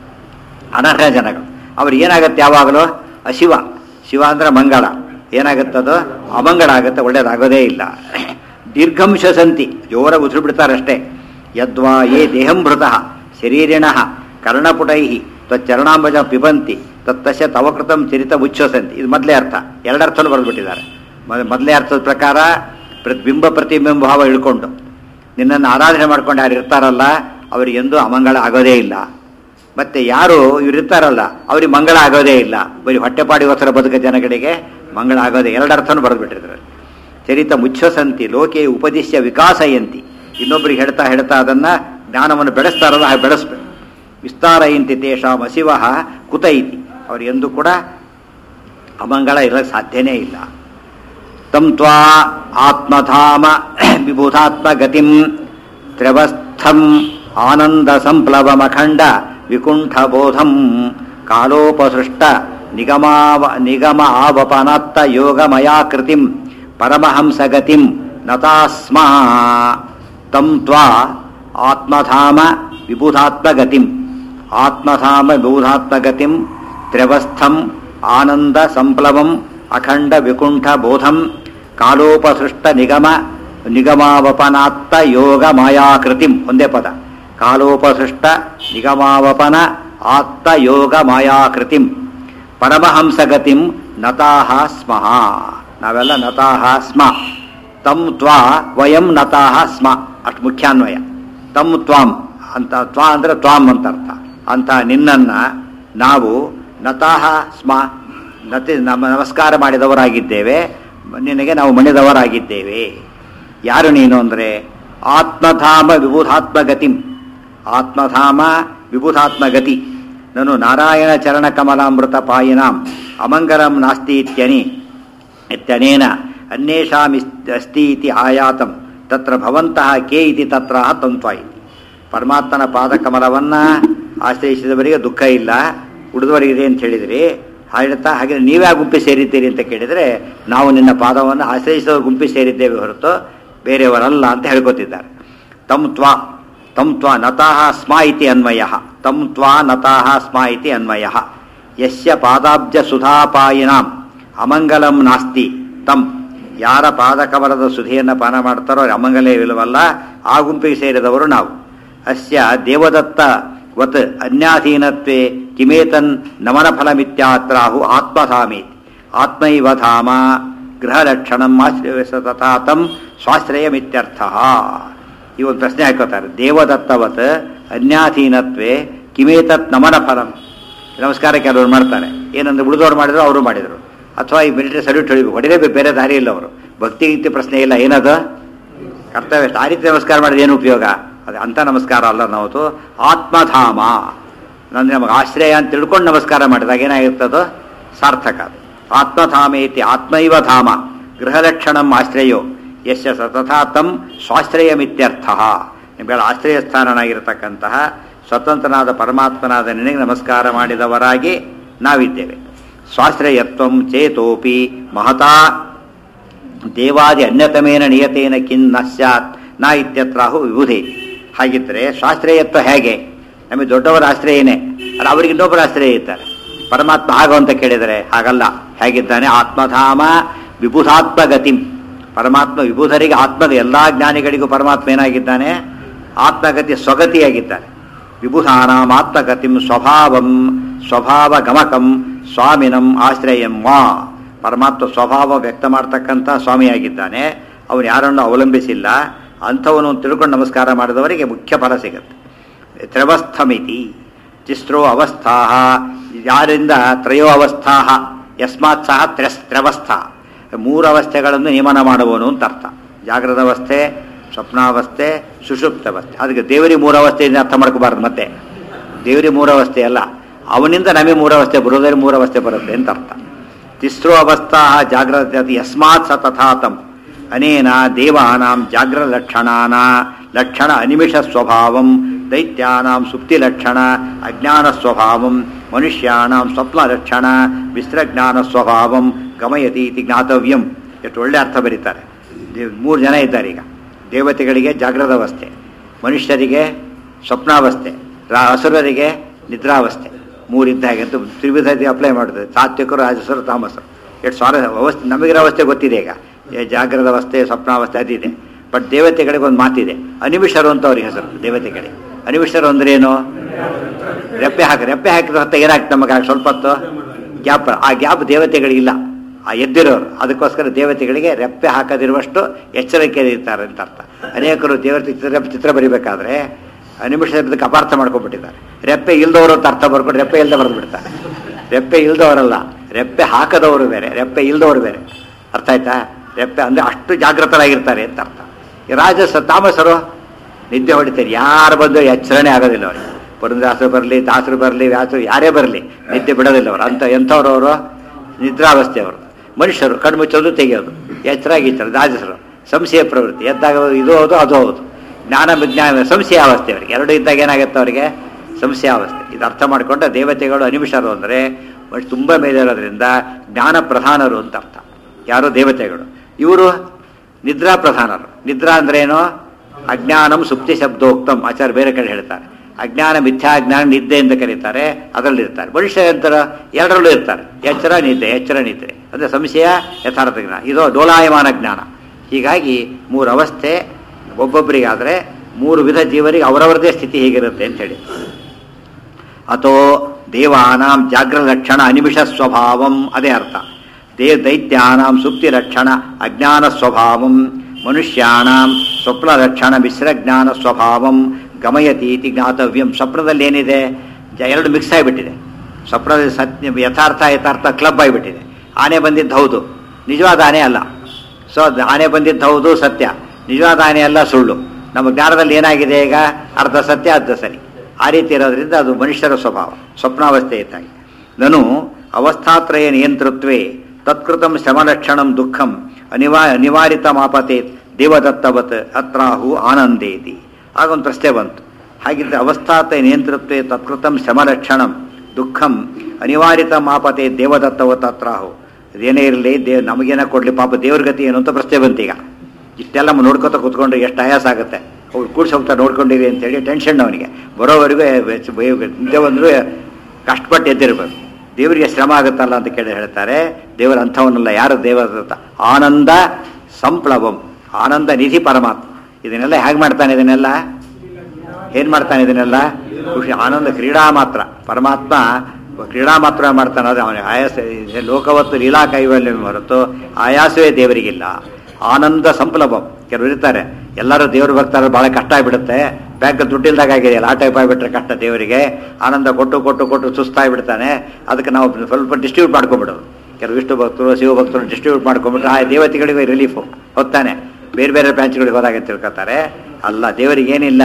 ಅನರ್ಹ ಜನಗಳು ಅವ್ರು ಏನಾಗುತ್ತೆ ಯಾವಾಗಲೂ ಅಶಿವ ಶಿವ ಅಂದ್ರೆ ಮಂಗಳ ಏನಾಗುತ್ತದು ಅಮಂಗಳ ಆಗುತ್ತೆ ಒಳ್ಳೇದಾಗೋದೇ ಇಲ್ಲ ದೀರ್ಘಂ ಶಸಂತಿ ಜೋರ ಉಸಿರು ಬಿಡ್ತಾರೆ ಅಷ್ಟೇ ಯದ್ವಾ ಯೇ ದೇಹಂಭೃತಃ ಶರೀರಿಣ ಕರ್ಣಪುಟೈ ತ್ವಚ್ಚರಣಾಂಬಜ ಪಿಬಂತಿ ತತ್ತಶ ತವಕೃತಂ ಚರಿತ ಉಚ್ಛ್ವಸಂತಿ ಇದು ಮೊದಲೇ ಅರ್ಥ ಎರಡರ್ಥನೂ ಬರೆದ್ಬಿಟ್ಟಿದ್ದಾರೆ ಮೊದ- ಮೊದಲೇ ಅರ್ಥದ ಪ್ರಕಾರ ಪ್ರ- ಬಿಂಬ ಪ್ರತಿಬಿಂಬ ಭಾವ ಇಳ್ಕೊಂಡು ನಿನ್ನನ್ನು ಆರಾಧನೆ ಮಾಡ್ಕೊಂಡು ಯಾರು ಇರ್ತಾರಲ್ಲ ಅವ್ರಿಗೆ ಎಂದೂ ಅಮಂಗಳ ಆಗೋದೇ ಇಲ್ಲ ಮತ್ತೆ ಯಾರು ಇವ್ರು ಇರ್ತಾರಲ್ಲ ಅವ್ರಿಗೆ ಮಂಗಳ ಆಗೋದೇ ಇಲ್ಲ ಬರೀ ಹೊಟ್ಟೆಪಾಡಿಗೋಸ್ಕರ ಬದುಕ ಜನಗಳಿಗೆ ಮಂಗಳ ಆಗೋದೇ ಎರಡರ್ಥನೂ ಬರೆದ್ಬಿಟ್ಟಿರ್ತಾರೆ ಚರಿತ ಮುಚ್ಛಸಂತಿ ಲೋಕೆ ಉಪದಿಶ್ಯ ವಿಕಾಸಯಂತಿ ಇನ್ನೊಬ್ಬರಿಗೆ ಹೇಳ್ತಾ ಹೇಳ್ತಾ ಅದನ್ನ ಜ್ಞಾನವನ್ನು ಬೆಳೆಸ್ತಾರಲ್ಲ ಹಾಗೆ ಬೆಳೆಸ್ಬೇಕು ವಿಸ್ತಾರಯಂತಿ ತೇಷಾಂ ಅಸಿವ ಕುತ ಇತಿ ಅವ್ರು ಎಂದೂ ಕೂಡ ಅಮಂಗಳ ಇರಕ್ಕೆ ಸಾಧ್ಯನೇ ಇಲ್ಲ ತಂ ತ್ವಾ ಆತ್ಮಧಾಮ ವಿಭೂತಾತ್ಮಗತಿಂ ತ್ರ್ಯವಸ್ಥಂ ಆನಂದ ಸಂಪ್ಲವಮಖಂಡ ವಿಕುಂಠಬೋಧಂ ಕಾಲೋಪಸೃಷ್ಟ ನಿಗಮಾವ ನಿಗಮ ಆವಪನತ್ತ ಯೋಗಮಯಾಕೃತಿಂ ಪರಮಹಂಸಗತಿಂ ನತಾಸ್ಮಾ ತಂ ತ್ವಾ ಆತ್ಮಧಾಮ ವಿಬುಧಾತ್ಮಗತಿಂ ಆತ್ಮಧಾಮ ವಿಬುಧಾತ್ಮಗತಿಂ ತ್ರ್ಯವಸ್ಥಂ ಆನಂದ ಸಂಪ್ಲವಂ ಅಖಂಡ ವಿಕುಂಠ ಬೋಧಂ ಕಾಲೋಪಸೃಷ್ಟ ನಿಗಮ ನಿಗಮಾವಪನಾತ್ತ ಯೋಗ ಮಾಯಾಕೃತಿಂ ಒಂದೇ ಪದ ಕಾಲೋಪಸೃಷ್ಟ ನಿಗಮಾವಪನ ಆತ್ತ ಯೋಗ ಮಾಯಾಕೃತಿಂ ಪರಮಹಂಸಗತಿಂ ನತಾಹ ಸ್ಮಃ ನಾವೆಲ್ಲ ನತಾಹ ಸ್ಮ ತಂ ತ್ವಾ ವಯಂ ನತಾಹ ಸ್ಮ ಅಷ್ಟು ಮುಖ್ಯಾನ್ವಯ ತಂ ತ್ವಾಂ ಅಂತ ತ್ವಾ ಅಂದ್ರೆ ತ್ವಾಂ ಅಂತ ಅರ್ಥ ಅಂತ ನಿನ್ನನ್ನ ನಾವು ನತಾಹ ಸ್ಮ ನತಿ ನಮ್ಮ ನಮಸ್ಕಾರ ಮಾಡಿದವರಾಗಿದ್ದೇವೆ ನಿನಗೆ ನಾವು ಮಣಿದವರಾಗಿದ್ದೇವೆ ಯಾರು ನೀನು ಅಂದರೆ ಆತ್ಮಧಾಮ ವಿಬುಧಾತ್ಮಗತಿಂ ಆತ್ಮಧಾಮ ವಿಬುಧಾತ್ಮಗತಿ ನಾನು ನಾರಾಯಣ ಚರಣ ಕಮಲಾಮೃತ ಪಾಯಿನಾಂ ಅಮಂಗಲಂ ನಾಸ್ತಿ ಇತ್ಯನಿ ಇತ್ಯನೇನ ಅನ್ಯೇಷಾಂ ಇಸ್- ಅಸ್ತಿ ಇತಿ ಆಯಾತಂ ತತ್ರ ಭವಂತಹ ಕೇ ಇತಿ ತತ್ರ ತಂತ್ವ ಇತಿ ಪರಮಾತ್ಮನ ಪಾದಕಮಲವನ್ನ ಆಶ್ರಯಿಸಿದವರಿಗೆ ದುಃಖ ಇಲ್ಲ ಉಳಿದವರಿಗಿದೆ ಅಂತ ಹೇಳಿದ್ರಿ ಹೇಳ್ತಾ ಹಾಗೆ ನೀವೇ ಆ ಗುಂಪಿ ಸೇರಿದ್ದೀರಿ ಅಂತ ಕೇಳಿದರೆ ನಾವು ನಿನ್ನ ಪಾದವನ್ನು ಆಶ್ರಯಿಸುವ ಗುಂಪಿ ಸೇರಿದ್ದೇವೆ ಹೊರತು ಬೇರೆಯವರಲ್ಲ ಅಂತ ಹೇಳ್ಕೊತಿದ್ದಾರೆ ತಂ ತ್ವಾ ತಂ ತ್ವಾ ನತಾಹ ಸ್ಮ ಇತಿ ಅನ್ವಯ ತಂ ತ್ವಾ ನತಾಹ ಸ್ಮ ಇತಿ ಅನ್ವಯ ಯಸ್ಯ ಪಾದಾಬ್ಜ ಸುಧಾಪಾಯಿನಾಂ ಅಮಂಗಲಂ ನಾಸ್ತಿ ತಂ ಯಾರ ಪಾದಕಮಲದ ಸುಧಿಯನ್ನು ಪಾನ ಮಾಡ್ತಾರೋ ಅವ್ರಿಗೆ ಅಮಂಗಲವಿಲ್ಲವಲ್ಲ ಆ ಗುಂಪಿಗೆ ಸೇರಿದವರು ನಾವು ಅಸ್ಯ ದೇವದತ್ತ ವತ್ ಅನ್ಯಾಧೀನತ್ವೇ ಕಿಮೇತನ್ ನಮನ ಫಲಮಿತ್ಯಾತ್ರಾಹು ಆತ್ಮಧಾಮೇತಿ ಆತ್ಮೈವ ಧಾಮ ಗೃಹಲಕ್ಷಣಂ ಆಶ್ರಯ ತಥಾ ತಂ ಸ್ವಾಶ್ರಯಮಿತ್ಯರ್ಥ ಈ ಒಂದು ಪ್ರಶ್ನೆ ಹಾಕೋತಾರೆ ದೇವದತ್ತವತ್ ಅನ್ಯಾಧೀನತ್ವೇ ಕಿಮೇತತ್ ನಮನ ಫಲಂ ನಮಸ್ಕಾರ ಕೆಲವರು ಮಾಡ್ತಾರೆ ಏನಂದ್ರೆ ಉಳಿದವ್ರು ಮಾಡಿದ್ರು ಅವರು ಮಾಡಿದರು ಅಥವಾ ಈ ಮಿಲಿಟರಿ ಸಲ್ಯೂಟ್ ಹೊಡಿಬೇಕು ಹೊಡಿಲೇಬೇಕು ಬೇರೆ ದಾರಿ ಇಲ್ಲ ಅವರು ಭಕ್ತಿ ಗೀತಿ ಪ್ರಶ್ನೆ ಇಲ್ಲ ಏನದು ಕರ್ತವ್ಯ ಆ ರೀತಿ ನಮಸ್ಕಾರ ಮಾಡಿದ್ರೆ ಏನು ಉಪಯೋಗ ಅದು ಅಂಥ ನಮಸ್ಕಾರ ಅಲ್ಲ ನಾವು ಆತ್ಮಧಾಮ ಅಂದ್ರೆ ನಮಗೆ ಆಶ್ರಯ ಅಂತ ತಿಳ್ಕೊಂಡು ನಮಸ್ಕಾರ ಮಾಡಿದಾಗ ಏನಾಗಿರ್ತದೋ ಸಾರ್ಥಕ ಅದು. ಆತ್ಮಧಾಮೇತಿ ಆತ್ಮೈವ ಧಾಮ ಗೃಹಲಕ್ಷಣಂ ಆಶ್ರಯೋ ಯಶ ಸತಥಾ ತಂ ಸ್ವಾಶ್ರಯಮಿತ್ಯರ್ಥ ನಿಮ್ಗಳ ಆಶ್ರಯ ಸ್ಥಾನನಾಗಿರತಕ್ಕಂತಹ ಸ್ವತಂತ್ರನಾದ ಪರಮಾತ್ಮನಾದ ನಿನಗೆ ನಮಸ್ಕಾರ ಮಾಡಿದವರಾಗಿ ನಾವಿದ್ದೇವೆ ಸ್ವಾಶ್ರಯತ್ವಂ ಚೇತೋಪಿ ಮಹತಾ ದೇವಾದಿ ಅನ್ಯತಮೇನ ನಿಯತೇನ ಕಿನ್ ನ ಸ್ಯಾತ್ ನ ಇತ್ಯತ್ರಾಹು ವಿಬುಧೆ ಹಾಗಿದ್ರೆ ಶಾಸ್ತ್ರೀಯತ್ವ ಹೇಗೆ ನಮಗೆ ದೊಡ್ಡವರ ಆಶ್ರಯನೇ ಅಲ್ಲ ಅವರಿಗೆ ಇನ್ನೊಬ್ಬರ ಆಶ್ರಯ ಇದ್ದಾರೆ ಪರಮಾತ್ಮ ಹಾಗೋ ಅಂತ ಕೇಳಿದರೆ ಹಾಗಲ್ಲ ಹೇಗಿದ್ದಾನೆ ಆತ್ಮಧಾಮ ವಿಬುಧಾತ್ಮಗತಿಂ ಪರಮಾತ್ಮ ವಿಬುಧರಿಗೆ ಆತ್ಮ ಎಲ್ಲ ಜ್ಞಾನಿಗಳಿಗೂ ಪರಮಾತ್ಮ ಏನಾಗಿದ್ದಾನೆ ಆತ್ಮಗತಿ ಸ್ವಗತಿಯಾಗಿದ್ದಾನೆ ವಿಬುಧಾನಾಂ ಆತ್ಮಗತಿಂ ಸ್ವಭಾವಂ ಸ್ವಭಾವ ಗಮಕಂ ಸ್ವಾಮಿನಂ ಆಶ್ರಯಂ ವಾ ಪರಮಾತ್ಮ ಸ್ವಭಾವ ವ್ಯಕ್ತ ಮಾಡ್ತಕ್ಕಂಥ ಸ್ವಾಮಿಯಾಗಿದ್ದಾನೆ ಅವನು ಯಾರನ್ನು ಅವಲಂಬಿಸಿಲ್ಲ ಅಂಥವನು ತಿಳ್ಕೊಂಡು ನಮಸ್ಕಾರ ಮಾಡಿದವರಿಗೆ ಮುಖ್ಯ ಫಲ ಸಿಗುತ್ತೆ ತ್ರವಸ್ಥಮಿತಿ ತಿಸ್ರೋ ಅವಸ್ಥಾ ಯಾರಿಂದ ತ್ರಯೋ ಅವಸ್ಥಾ ಯಸ್ಮಾತ್ ಸಹ ತ್ರೆಸ್ ತ್ರವಸ್ಥ ಮೂರು ಅವಸ್ಥೆಗಳನ್ನು ನಿಯಮನ ಮಾಡುವನು ಅಂತ ಅರ್ಥ ಜಾಗೃತ ಅವಸ್ಥೆ ಸ್ವಪ್ನಾವಸ್ಥೆ ಸುಷುಪ್ತಾವಸ್ಥೆ ಅದಕ್ಕೆ ದೇವರಿ ಮೂರು ಅವಸ್ಥೆಯಿಂದ ಅರ್ಥ ಮಾಡ್ಕೋಬಾರ್ದು ಮತ್ತೆ ದೇವರಿ ಮೂರು ಅವಸ್ಥೆ ಅಲ್ಲ ಅವನಿಂದ ನಮಗೆ ಮೂರು ಅವಸ್ಥೆ ಬರೋದ್ರಲ್ಲಿ ಮೂರು ಅವಸ್ಥೆ ಬರುತ್ತೆ ಅಂತ ಅರ್ಥ ತಿಸ್ರೋ ಅವಸ್ಥಾ ಜಾಗ್ರತೆ ಅದು ಯಸ್ಮಾತ್ ಸ ತಥಾತಂ ಅನೇನ ದೇವಾನಾಂ ಜಾಗ್ರಲಕ್ಷಣಾನ ಲಕ್ಷಣ ಅನಿಮಿಷ ಸ್ವಭಾವಂ ದೈತ್ಯಾನಾಂ ಸುಪ್ತಿ ಲಕ್ಷಣ ಅಜ್ಞಾನ ಸ್ವಭಾವಂ ಮನುಷ್ಯಾಣಾಂ ಸ್ವಪ್ನ ಲಕ್ಷಣ ವಿಸ್ತ್ರಜ್ಞಾನ ಸ್ವಭಾವಂ ಗಮಯತಿ ಇತಿ ಜ್ಞಾತವ್ಯಂ ಎಷ್ಟು ಒಳ್ಳೆ ಅರ್ಥ ಬರೀತಾರೆ ದೇ- ಮೂರು ಜನ ಇದ್ದಾರೆ ಈಗ ದೇವತೆಗಳಿಗೆ ಜಾಗ್ರದ ಅವಸ್ಥೆ ಮನುಷ್ಯರಿಗೆ ಸ್ವಪ್ನಾವಸ್ಥೆ ರಾ- ಅಸುರರಿಗೆ ನಿದ್ರಾವಸ್ಥೆ ಮೂರಿದ್ದ ಹಾಗೆ ಅಂತ ತ್ರಿವಿಧ ಅಪ್ಲೈ ಮಾಡ್ತದೆ ಸಾತ್ವಿಕರು ರಾಜಸರು ತಾಮಸರು ಎಷ್ಟು ಸ್ವಾರ ಅವಸ್ಥೆ ನಮಗಿರೋ ಅವಸ್ಥೆ ಗೊತ್ತಿದೆ ಈಗ ಏ ಜಾಗ್ರದ ಅವಸ್ಥೆ ಸ್ವಪ್ನಾವಸ್ಥೆ ಅದಿದೆ ಬಟ್ ದೇವತೆಗಳಿಗೆ ಒಂದು ಮಾತಿದೆ ಅನಿಮಿಷರು ಅಂತ ಅವ್ರಿಗೆ ಹೆಸರು ದೇವತೆಗಳಿಗೆ ಅನಿಮಿಷರು ಅಂದ್ರೆ ಏನು ರೆಪ್ಪೆ ಹಾಕಿ ರೆಪ್ಪೆ ಹಾಕಿದ ಹೊತ್ತ ಏನಾಗ್ತದೆ ನಮಗೆ ಆಗ ಸ್ವಲ್ಪ ಹೊತ್ತು ಗ್ಯಾಪ್ ಆ ಗ್ಯಾಪ್ ದೇವತೆಗಳಿಗಿಲ್ಲ ಆ ಎದ್ದಿರೋರು ಅದಕ್ಕೋಸ್ಕರ ದೇವತೆಗಳಿಗೆ ರೆಪ್ಪೆ ಹಾಕದಿರುವಷ್ಟು ಎಚ್ಚರಿಕೆ ಇರ್ತಾರೆ ಅಂತ ಅರ್ಥ ಅನೇಕರು ದೇವತೆ ಚಿತ್ರ ಚಿತ್ರ ಬರಿಬೇಕಾದ್ರೆ ಅನಿಮಿಷ ಶಬ್ದಕ್ಕೆ ಅಪಾರ್ಥ ಮಾಡ್ಕೊಂಡ್ಬಿಟ್ಟಿದ್ದಾರೆ ರೆಪ್ಪೆ ಇಲ್ದವರು ಅಂತ ಅರ್ಥ ಬರ್ಕೊಂಡು ರೆಪ್ಪೆ ಇಲ್ದ ಬರೆದು ಬಿಡ್ತಾರೆ ರೆಪ್ಪೆ ಇಲ್ದವರಲ್ಲ ರೆಪ್ಪೆ ಹಾಕದವರು ಬೇರೆ ರೆಪ್ಪೆ ಇಲ್ದವರು ಬೇರೆ ಅರ್ಥ ಆಯ್ತಾ ರೆಪ್ಪೆ ಅಂದರೆ ಅಷ್ಟು ಜಾಗೃತರಾಗಿರ್ತಾರೆ ಅಂತ ಅರ್ಥ ಈ ರಾಜಸ ತಾಮಸರು ನಿದ್ದೆ ಹೊಡಿತಾರೆ ಯಾರು ಬಂದು ಎಚ್ಚರಣೆ ಆಗೋದಿಲ್ಲ ಅವ್ರಿಗೆ ಪುರಂದಾಸರು ಬರಲಿ ದಾಸರು ಬರಲಿ ವ್ಯಾಸರು ಯಾರೇ ಬರಲಿ ನಿದ್ದೆ ಬಿಡೋದಿಲ್ಲ ಅವರು ಅಂತ ಎಂಥವ್ರು ಅವರು ನಿದ್ರಾವಸ್ಥೆ ಅವರು ಮನುಷ್ಯರು ಕಣ್ಣು ಮುಚ್ಚೋದು ತೆಗೆಯೋದು ಎಚ್ಚರಾಗಿರ್ತಾರೆ ರಾಜಸರು ಸಂಶಯ ಪ್ರವೃತ್ತಿ ಎದ್ದಾಗ ಇದು ಹೌದು ಅದು ಹೌದು ಜ್ಞಾನ ವಿಜ್ಞಾನ ಸಂಶಯಾವಸ್ಥೆ ಅವರಿಗೆ ಎರಡು ಇದ್ದಾಗ ಏನಾಗುತ್ತೆ ಅವರಿಗೆ ಸಂಶಯಾವಸ್ಥೆ ಇದು ಅರ್ಥ ಮಾಡಿಕೊಂಡ ದೇವತೆಗಳು ಅನಿಮಿಷರು ಅಂದರೆ ತುಂಬ ಮೇಲೆ ಇರೋದ್ರಿಂದ ಜ್ಞಾನ ಪ್ರಧಾನರು ಅಂತ ಅರ್ಥ ಯಾರೋ ದೇವತೆಗಳು ಇವರು ನಿದ್ರಾ ಪ್ರಧಾನರು ನಿದ್ರಾ ಅಂದ್ರೆ ಏನು ಅಜ್ಞಾನಂ ಸುಪ್ತಿ ಶಬ್ದೋಕ್ತಂ ಆಚಾರ್ಯ ಬೇರೆ ಕಡೆ ಹೇಳ್ತಾರೆ ಅಜ್ಞಾನ ಮಿಥ್ಯಾಜ್ಞಾನ ನಿದ್ದೆ ಅಂತ ಕರೀತಾರೆ ಅದರಲ್ಲಿ ಇರ್ತಾರೆ ಮನುಷ್ಯ ಅಂತರ ಎರಡರಲ್ಲೂ ಇರ್ತಾರೆ ಎಚ್ಚರ ನಿದ್ದೆ ಎಚ್ಚರ ನಿದ್ರೆ ಅಂದರೆ ಸಂಶಯ ಯಥಾರ್ಥ ಜ್ಞಾನ ಇದು ಡೋಲಾಯಮಾನ ಜ್ಞಾನ ಹೀಗಾಗಿ ಮೂರು ಅವಸ್ಥೆ ಒಬ್ಬೊಬ್ಬರಿಗಾದರೆ ಮೂರು ವಿಧ ಜೀವರಿಗೆ ಅವರವರದೇ ಸ್ಥಿತಿ ಹೇಗಿರುತ್ತೆ ಅಂತ ಹೇಳಿ ಅಥೋ ದೇವಾನಾಂ ಜಾಗ್ರಲಕ್ಷಣ ಅನಿಮಿಷ ಸ್ವಭಾವಂ ಅದೇ ಅರ್ಥ ದೇ ದೈತ್ಯಾನಾಂ ಸುಪ್ತಿ ಲಕ್ಷಣ ಅಜ್ಞಾನ ಸ್ವಭಾವಂ ಮನುಷ್ಯಾಣಾಂ ಸ್ವಪ್ನ ಲಕ್ಷಣ ಮಿಶ್ರಜ್ಞಾನ ಸ್ವಭಾವಂ ಗಮಯತೀತಿ ಜ್ಞಾತವ್ಯಂ ಸ್ವಪ್ನದಲ್ಲಿ ಏನಿದೆ ಜ- ಎರಡು ಮಿಕ್ಸ್ ಆಗಿಬಿಟ್ಟಿದೆ ಸ್ವಪ್ನದಲ್ಲಿ ಸತ್ಯ ಯಥಾರ್ಥ ಯಥಾರ್ಥ ಕ್ಲಬ್ ಆಗಿಬಿಟ್ಟಿದೆ ಆನೆ ಬಂದಿದ್ದು ಹೌದು ನಿಜವಾದ ಆನೆ ಅಲ್ಲ ಸೊ ಅದು ಆನೆ ಬಂದಿದ್ದು ಹೌದು ಸತ್ಯ ನಿಜವಾದ ಆನೆ ಅಲ್ಲ ಸುಳ್ಳು ನಮ್ಮ ಜ್ಞಾನದಲ್ಲಿ ಏನಾಗಿದೆ ಈಗ ಅರ್ಧ ಸತ್ಯ ಅರ್ಧ ಸರಿ ಆ ರೀತಿ ಇರೋದ್ರಿಂದ ಅದು ಮನುಷ್ಯರ ಸ್ವಭಾವ ಸ್ವಪ್ನಾವಸ್ಥೆ ಇದ್ದಾಗಿ ನಾನು ಅವಸ್ಥಾತ್ರಯ ನಿಯಂತೃತ್ವೇ ತತ್ಕೃತಂ ಶ್ರಮಲಕ್ಷಣಂ ದುಃಖಂ ಅನಿವಾ ಅನಿವಾರಿತ ಮಾಪತೆ ದೇವದತ್ತವತ್ ಅತ್ರಾಹು ಆನಂದೇತಿ ಆಗ ಒಂದು ಪ್ರಶ್ನೆ ಬಂತು ಹಾಗಿದ್ರೆ ಅವಸ್ಥಾತ್ರಯ ನಿಯಂತೃತ್ವೇ ತತ್ಕೃತಂ ಶ್ರಮಲಕ್ಷಣಂ ದುಃಖಂ ಅನಿವಾರಿತ ಮಾಪತೆ ದೇವದತ್ತವತ್ ಅತ್ರಾಹು ಅದೇನೇ ಇರಲಿ ದೇವ್ ನಮಗೇನ ಕೊಡ್ಲಿ ಪಾಪ ದೇವ್ರ ಗತಿ ಏನು ಅಂತ ಪ್ರಶ್ನೆ ಬಂತೀಗ ಇಷ್ಟೆಲ್ಲ ನೋಡ್ಕೊತ ಕೂತ್ಕೊಂಡ್ರೆ ಎಷ್ಟು ಆಯಾಸ ಆಗುತ್ತೆ ಅವ್ರು ಕೂಡ್ಸಿ ಹೋಗ್ತಾ ನೋಡ್ಕೊಂಡಿರಿ ಅಂತೇಳಿ ಟೆನ್ಷನ್ ಅವನಿಗೆ ಬರೋವರೆಗೂ ನಿದ್ದೆ ಬಂದರೂ ಕಷ್ಟಪಟ್ಟು ಎದ್ದಿರ್ಬೇಕು ದೇವರಿಗೆ ಶ್ರಮ ಆಗುತ್ತಲ್ಲ ಅಂತ ಕೇಳಿ ಹೇಳ್ತಾರೆ ದೇವರ ಅಂಥವನ್ನಲ್ಲ ಯಾರು ದೇವರ ಆನಂದ ಸಂಪ್ಲವಂ ಆನಂದ ನಿಧಿ ಪರಮಾತ್ಮ ಇದನ್ನೆಲ್ಲ ಹೇಗೆ ಮಾಡ್ತಾನೆ ಇದನ್ನೆಲ್ಲ ಏನ್ ಮಾಡ್ತಾನೆ ಇದನ್ನೆಲ್ಲ ಖುಷಿ ಆನಂದ ಕ್ರೀಡಾ ಮಾತ್ರ ಪರಮಾತ್ಮ ಕ್ರೀಡಾ ಮಾತ್ರ ಮಾಡ್ತಾನೆ ಆದರೆ ಅವನಿಗೆ ಆಯಾಸ ಇದೆ. ಲೋಕವತ್ತು ಲೀಲಾ ಕೈವಲ್ಯ ಹೊರತು ಆಯಾಸವೇ ದೇವರಿಗಿಲ್ಲ ಆನಂದ ಸಂಪ್ಲವಂ ಕೆಲವರು ಇರ್ತಾರೆ ಎಲ್ಲರೂ ದೇವರು ಬರ್ತಾರೆ ಬಹಳ ಕಷ್ಟ ಆಗಿಬಿಡುತ್ತೆ ಬ್ಯಾಂಕ್ ದುಡ್ಡಿಲ್ದಾಗ ಆಗಿದೆಯಲ್ಲ ಆ ಟೈಪ್ ಆಗಿಬಿಟ್ರೆ ಕಷ್ಟ ದೇವರಿಗೆ ಆನಂದ ಕೊಟ್ಟು ಕೊಟ್ಟು ಕೊಟ್ಟು ಸುಸ್ತಾಗಿಬಿಡ್ತಾನೆ ಅದಕ್ಕೆ ನಾವು ಸ್ವಲ್ಪ ಡಿಸ್ಟ್ರಿಬ್ಯೂಟ್ ಮಾಡ್ಕೊಂಬಿಡೋದು ಕೆಲವು ವಿಷ್ಣು ಭಕ್ತರು ಶಿವ ಭಕ್ತರು ಡಿಸ್ಟ್ರಿಬ್ಯೂಟ್ ಮಾಡ್ಕೊಂಡ್ಬಿಟ್ರೆ ಆ ದೇವತೆಗಳಿಗೆ ರಿಲೀಫು ಹೊತ್ತಾನೆ ಬೇರೆ ಬೇರೆ ಬ್ರಾಂಚ್ಗಳಿಗೆ ಹೋದಾಗ ಅಂತ ತಿಳ್ಕೊತಾರೆ ಅಲ್ಲ ದೇವರಿಗೆ ಏನಿಲ್ಲ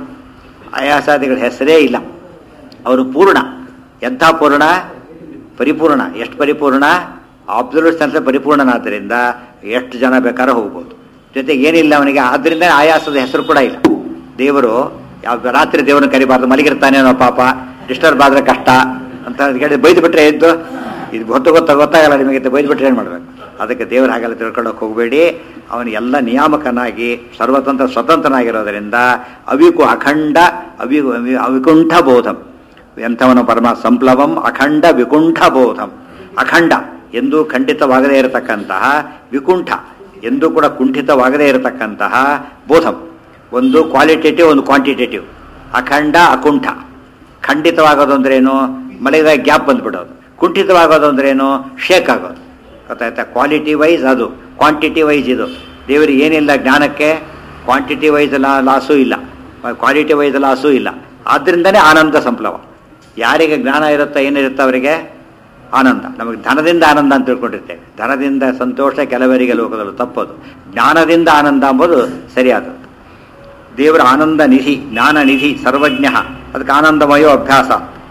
ಆಯಾಸಾದಿಗಳ ಹೆಸರೇ ಇಲ್ಲ ಅವರು ಪೂರ್ಣ ಎಂಥ ಪೂರ್ಣ ಪರಿಪೂರ್ಣ ಎಷ್ಟು ಪರಿಪೂರ್ಣ ಅಬ್ಸಲ್ಯೂಟ್ ಸೆನ್ಸ್ ಪರಿಪೂರ್ಣನಾದ್ದರಿಂದ ಎಷ್ಟು ಜನ ಬೇಕಾದ್ರೂ ಹೋಗ್ಬೋದು ಜೊತೆಗೆ ಏನಿಲ್ಲ ಅವನಿಗೆ ಆದ್ದರಿಂದ ಆಯಾಸದ ಹೆಸರು ಕೂಡ ಇಲ್ಲ ದೇವರು ಯಾವ ರಾತ್ರಿ ದೇವರನ್ನ ಕರಿಬಾರ್ದು ಮಲಗಿರ್ತಾನೇನೋ ಪಾಪ ಡಿಸ್ಟರ್ಬ್ ಆದ್ರೆ ಕಷ್ಟ ಅಂತ ಕೇಳಿ ಬೈದು ಬಿಟ್ರೆ ಎದ್ದು ಇದು ಗೊತ್ತು ಗೊತ್ತ ಗೊತ್ತಾಗಲ್ಲ ನಿಮಗೆ ಅಂತ ಬೈದು ಬಿಟ್ರೆ ಏನು ಮಾಡ್ಬೇಕು ಅದಕ್ಕೆ ದೇವರು ಹಾಗೆಲ್ಲ ತಿಳ್ಕೊಳ್ಳೋಕೆ ಹೋಗಬೇಡಿ ಅವನು ಎಲ್ಲ ನಿಯಾಮಕನಾಗಿ ಸರ್ವತಂತ್ರ ಸ್ವತಂತ್ರನಾಗಿರೋದರಿಂದ ಅವಿಕು ಅಖಂಡ ಅವಿ ಅವಿ- ಅವಿಕುಂಠ ಬೋಧಂ ಎಂಥವನು ಪರಮ ಸಂಪ್ಲವಂ ಅಖಂಡ ವಿಕುಂಠ ಬೋಧಂ ಅಖಂಡ ಎಂದೂ ಖಂಡಿತವಾಗದೇ ಇರತಕ್ಕಂತಹ ವಿಕುಂಠ ಎಂದೂ ಕೂಡ ಕುಂಠಿತವಾಗದೇ ಇರತಕ್ಕಂತಹ ಬೋಧಂ ಒಂದು ಕ್ವಾಲಿಟೇಟಿವ್ ಒಂದು ಕ್ವಾಂಟಿಟೇಟಿವ್ ಅಖಂಡ ಅಕುಂಠ ಖಂಡಿತವಾಗೋದು ಅಂದ್ರೇನು ಮಲಗಿದಾಗ ಗ್ಯಾಪ್ ಬಂದ್ಬಿಡೋದು ಕುಂಠಿತವಾಗೋದು ಅಂದ್ರೇನು ಶೇಕ್ ಆಗೋದು ಗೊತ್ತಾಯ್ತಾ ಕ್ವಾಲಿಟಿ ವೈಸ್ ಅದು ಕ್ವಾಂಟಿಟಿ ವೈಸ್ ಇದು ದೇವರಿಗೆ ಏನಿಲ್ಲ ಜ್ಞಾನಕ್ಕೆ ಕ್ವಾಂಟಿಟಿ ವೈಸ್ ಲಾಸು ಇಲ್ಲ ಕ್ವಾಲಿಟಿ ವೈಸ್ ಲಾಸು ಇಲ್ಲ ಆದ್ರಿಂದನೇ ಆನಂದ ಸಂಪ್ಲವ ಯಾರಿಗೆ ಜ್ಞಾನ ಇರುತ್ತೋ ಏನಿರುತ್ತೆ ಅವರಿಗೆ ಆನಂದ ನಮಗೆ ಧನದಿಂದ ಆನಂದ ಅಂತ ತಿಳ್ಕೊಂಡಿರ್ತೇವೆ ಧನದಿಂದ ಸಂತೋಷ ಕೆಲವರಿಗೆ ಲೋಕದಲ್ಲೂ ತಪ್ಪದು ಜ್ಞಾನದಿಂದ ಆನಂದ ಎಂಬುದು ಸರಿಯಾದದ್ದು ದೇವರ ಆನಂದ ನಿಧಿ ಜ್ಞಾನ ನಿಧಿ ಸರ್ವಜ್ಞ ಅದಕ್ಕೆ ಆನಂದಮಯೋ ಅಭ್ಯಾಸ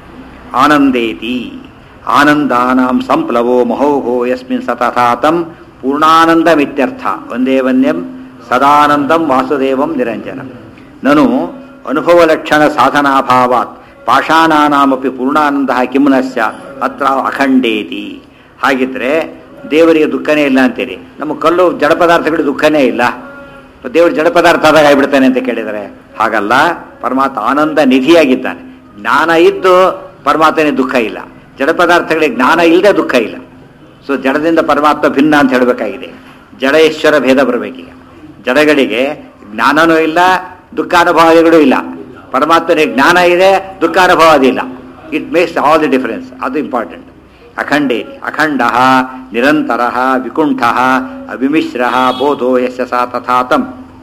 ಆನಂದೇತಿ ಆನಂದಾನಾಂ ಸಂಪ್ಲವೋ ಮಹೋಹೋ ಯಸ್ಮಿನ್ ಸತತಾತಂ ಪೂರ್ಣಾನಂದಮಿತ್ಯರ್ಥ ಒಂದೇ ವನ್ಯಂ ಸದಾನಂದಂ ವಾಸುದೇವಂ ನಿರಂಜನಂ ನನು ಅನುಭವಲಕ್ಷಣ ಸಾಧನಾಭಾವಾತ್ ಪಾಷಾಣಾನಾಮಪಿ ಪೂರ್ಣಾನಂದ ಕಿಮ್ನ ಸ್ಯಾತ್ ಅತ್ರ ಅಖಂಡೇತಿ ಹಾಗಿದ್ರೆ ದೇವರಿಗೆ ದುಃಖನೇ ಇಲ್ಲ ಅಂತೀರಿ ನಮ್ಮ ಕಲ್ಲು ಜಡ ಪದಾರ್ಥಗಳಿಗೆ ದುಃಖನೇ ಇಲ್ಲ ದೇವರು ಜಡ ಪದಾರ್ಥ ಆದಾಗ ಆಗಿಬಿಡ್ತಾನೆ ಅಂತ ಕೇಳಿದರೆ ಹಾಗಲ್ಲ ಪರಮಾತ್ಮ ಆನಂದ ನಿಧಿಯಾಗಿದ್ದಾನೆ ಜ್ಞಾನ ಇದ್ದು ಪರಮಾತ್ಮನೇ ದುಃಖ ಇಲ್ಲ ಜಡ ಪದಾರ್ಥಗಳಿಗೆ ಜ್ಞಾನ ಇಲ್ಲದೆ ದುಃಖ ಇಲ್ಲ ಸೊ ಜಡದಿಂದ ಪರಮಾತ್ಮ ಭಿನ್ನ ಅಂತ ಹೇಳಬೇಕಾಗಿದೆ ಜಡ ಈಶ್ವರ ಭೇದ ಬರಬೇಕೀಗ ಜಡಗಳಿಗೆ ಜ್ಞಾನನೂ ಇಲ್ಲ ದುಃಖಾನುಭವಾದಿಗಳು ಇಲ್ಲ ಪರಮಾತ್ಮನಿಗೆ ಜ್ಞಾನ ಇದೆ ದುಃಖಾನುಭವಾದಿ ಇಲ್ಲ it makes all the difference ಅದು ಇಂಪಾರ್ಟೆಂಟ್ ಅಖಂಡೇ ಅಖಂಡ ನಿರಂತರ ವಿಕುಂಠ ಅವಿಮಿಶ್ರ ಬೋಧೋ ಯಶ ಸಾ ತಥಾತಂ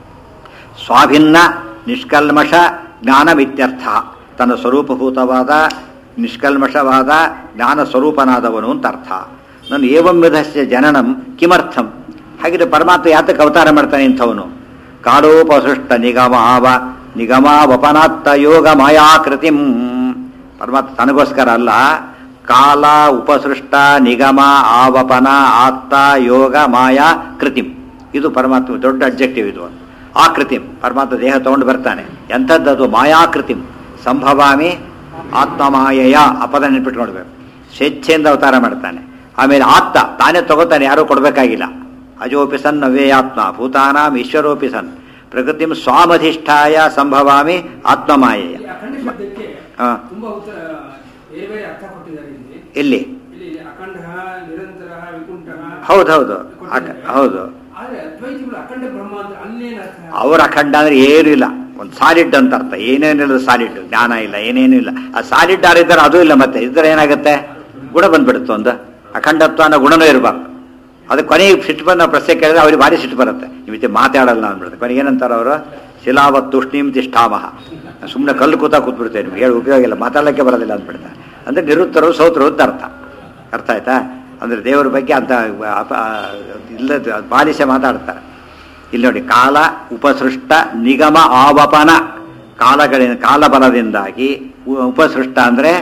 ಸ್ವಾಭಿನ್ನ ನಿಷ್ಕಲ್ಮಷ ಜ್ಞಾನಮಿತ್ಯರ್ಥ ತನ್ನ ಸ್ವರೂಪಭೂತವಾದ ನಿಷ್ಕಲ್ಮಷವಾದ ಜ್ಞಾನ ಸ್ವರೂಪನಾದವನು ಅಂತ ಅರ್ಥ ನಾನು ಏವಂ ವಿಧಸ್ಯ ಜನನಂ ಕಿಮರ್ಥಂ ಹಾಗಿದ್ರೆ ಪರಮಾತ್ಮ ಯಾತಕ್ಕೆ ಅವತಾರ ಮಾಡ್ತಾನೆ ಇಂಥವನು ಕಾಲೋಪಸೃಷ್ಟ ನಿಗಮಾವ ನಿಗಮಾವಪನಾತ್ತ ಯೋಗ ಮಾಯಾಕೃತಿಂ ಪರಮಾತ್ಮ ತನಗೋಸ್ಕರ ಅಲ್ಲ ಕಾಲ ಉಪಸೃಷ್ಟ ನಿಗಮ ಆವಪನ ಆತ್ತ ಯೋಗ ಮಾಯಾ ಕೃತಿಂ ಇದು ಪರಮಾತ್ಮ ದೊಡ್ಡ ಅಬ್ಜೆಕ್ಟಿವ್ ಇದು ಆಕೃತಿಂ ಪರಮಾತ್ಮ ದೇಹ ತಗೊಂಡು ಬರ್ತಾನೆ ಎಂಥದ್ದದು ಮಾಯಾಕೃತಿಂ ಸಂಭವಾಮಿ ಆತ್ಮಮಾಯಯ ಅಪದ ನೆನ್ಪಿಟ್ಕೊಳ್ಬೇಕು ಸ್ವೇಚ್ಛೆಯಿಂದ ಅವತಾರ ಮಾಡ್ತಾನೆ ಆಮೇಲೆ ಆತ್ತ ತಾನೇ ತಗೋತಾನೆ ಯಾರೂ ಕೊಡಬೇಕಾಗಿಲ್ಲ ಅಜೋಪಿ ಸನ್ ಅವ್ಯಯಾತ್ಮ ಭೂತಾನಾಂ ಈಶ್ವರೋಪಿ ಸನ್ ಪ್ರಕೃತಿಂ ಸ್ವಾಮಧಿಷ್ಠಾಯ ಸಂಭವಾಮಿ ಆತ್ಮಮಾಯಯ ಈ ಅಖಂಡ ಶಬ್ದಕ್ಕೆ ಹಾ. ತುಂಬಾ ಉತ್ತರ ಬೇರೆ ಬೇರೆ ಅರ್ಥ ಕೊಟ್ಟಿದ್ದಾರೆ ಇಲ್ಲಿ ಎಲ್ಲಿ ಇಲ್ಲಿ ಅಖಂಡ ನಿರಂತರ ವಿಕುಂಠ ಹೌದೌದು ಅಕ- ಹೌದು ಆದ್ರೆ ಅದ್ವೈತಿಗಳು ಅಖಂಡ ಬ್ರಹ್ಮ ಅಂದ್ರೆ ಅಲ್ಲೇನ್ ಅರ್ಥ ಅವ್ರ ಅಖಂಡ ಅಂದ್ರೆ ಏನೂ ಇಲ್ಲ ಒಂದು ಸಾಲಿಡ್ ಅಂತ ಅರ್ಥ ಏನೇನಿಲ್ಲ ಸಾಲಿಡ್ ಜ್ಞಾನ ಇಲ್ಲ ಏನೇನೂ ಇಲ್ಲ ಆ ಸಾಲಿಡ್ ಯಾರಿದ್ದಾರೆ ಅದು ಇಲ್ಲ ಮತ್ತೆ ಇದ್ರೆ ಏನಾಗುತ್ತೆ ಗುಣ ಬಂದ್ಬಿಡುತ್ತೆ ಒಂದು ಅಖಂಡತ್ವ ಅನ್ನೋ ಗುಣನೂ ಇರಬಾರ್ದು ಅದು ಕೊನೆಗೆ ಸಿಟ್ಟು ಬಂದ ಪ್ರಶ್ನೆ ಕೇಳಿದ್ರೆ ಅವ್ರಿಗೆ ಭಾರಿ ಸಿಟ್ಟು ಬರುತ್ತೆ ಈ ರೀತಿ ಮಾತಾಡಲ್ಲ ಅಂದ್ಬಿಡುತ್ತೆ ಕೊನೆಗೆ ಏನಂತಾರೆ ಅವರು ಶಿಲಾವತ್ ತುಷ್ಣೀಂ ತಿಷ್ಠಾಮಹ ಸುಮ್ಮನೆ ಕಲ್ಲು ಕೂತಾ ಕೂತ್ಬಿಡ್ತೇವೆ ನಿಮ್ಗೆ ಹೇಳಿ ಉಪಯೋಗ ಇಲ್ಲ ಮಾತಾಡಲಿಕ್ಕೆ ಬರೋದಿಲ್ಲ ಅಂದ್ಬಿಡ್ತಾರೆ ಅಂದ್ರೆ ನಿರುತ್ತರು ಸೋತರು ಅಂತ ಅರ್ಥ ಅರ್ಥ ಆಯ್ತಾ ಅಂದ್ರೆ ದೇವರ ಬಗ್ಗೆ ಅಂತ ಅಪ- ಇಲ್ಲದ ಬಾಲಿಶ ಮಾತಾಡ್ತಾರೆ ಇಲ್ಲಿ ನೋಡಿ ಕಾಲ ಉಪಸೃಷ್ಟ ನಿಗಮ ಆವಪನ ಕಾಲಗಳಿಂದ ಕಾಲಬಲದಿಂದಾಗಿ ಉ- ಉಪಸೃಷ್ಟ ಅಂದರೆ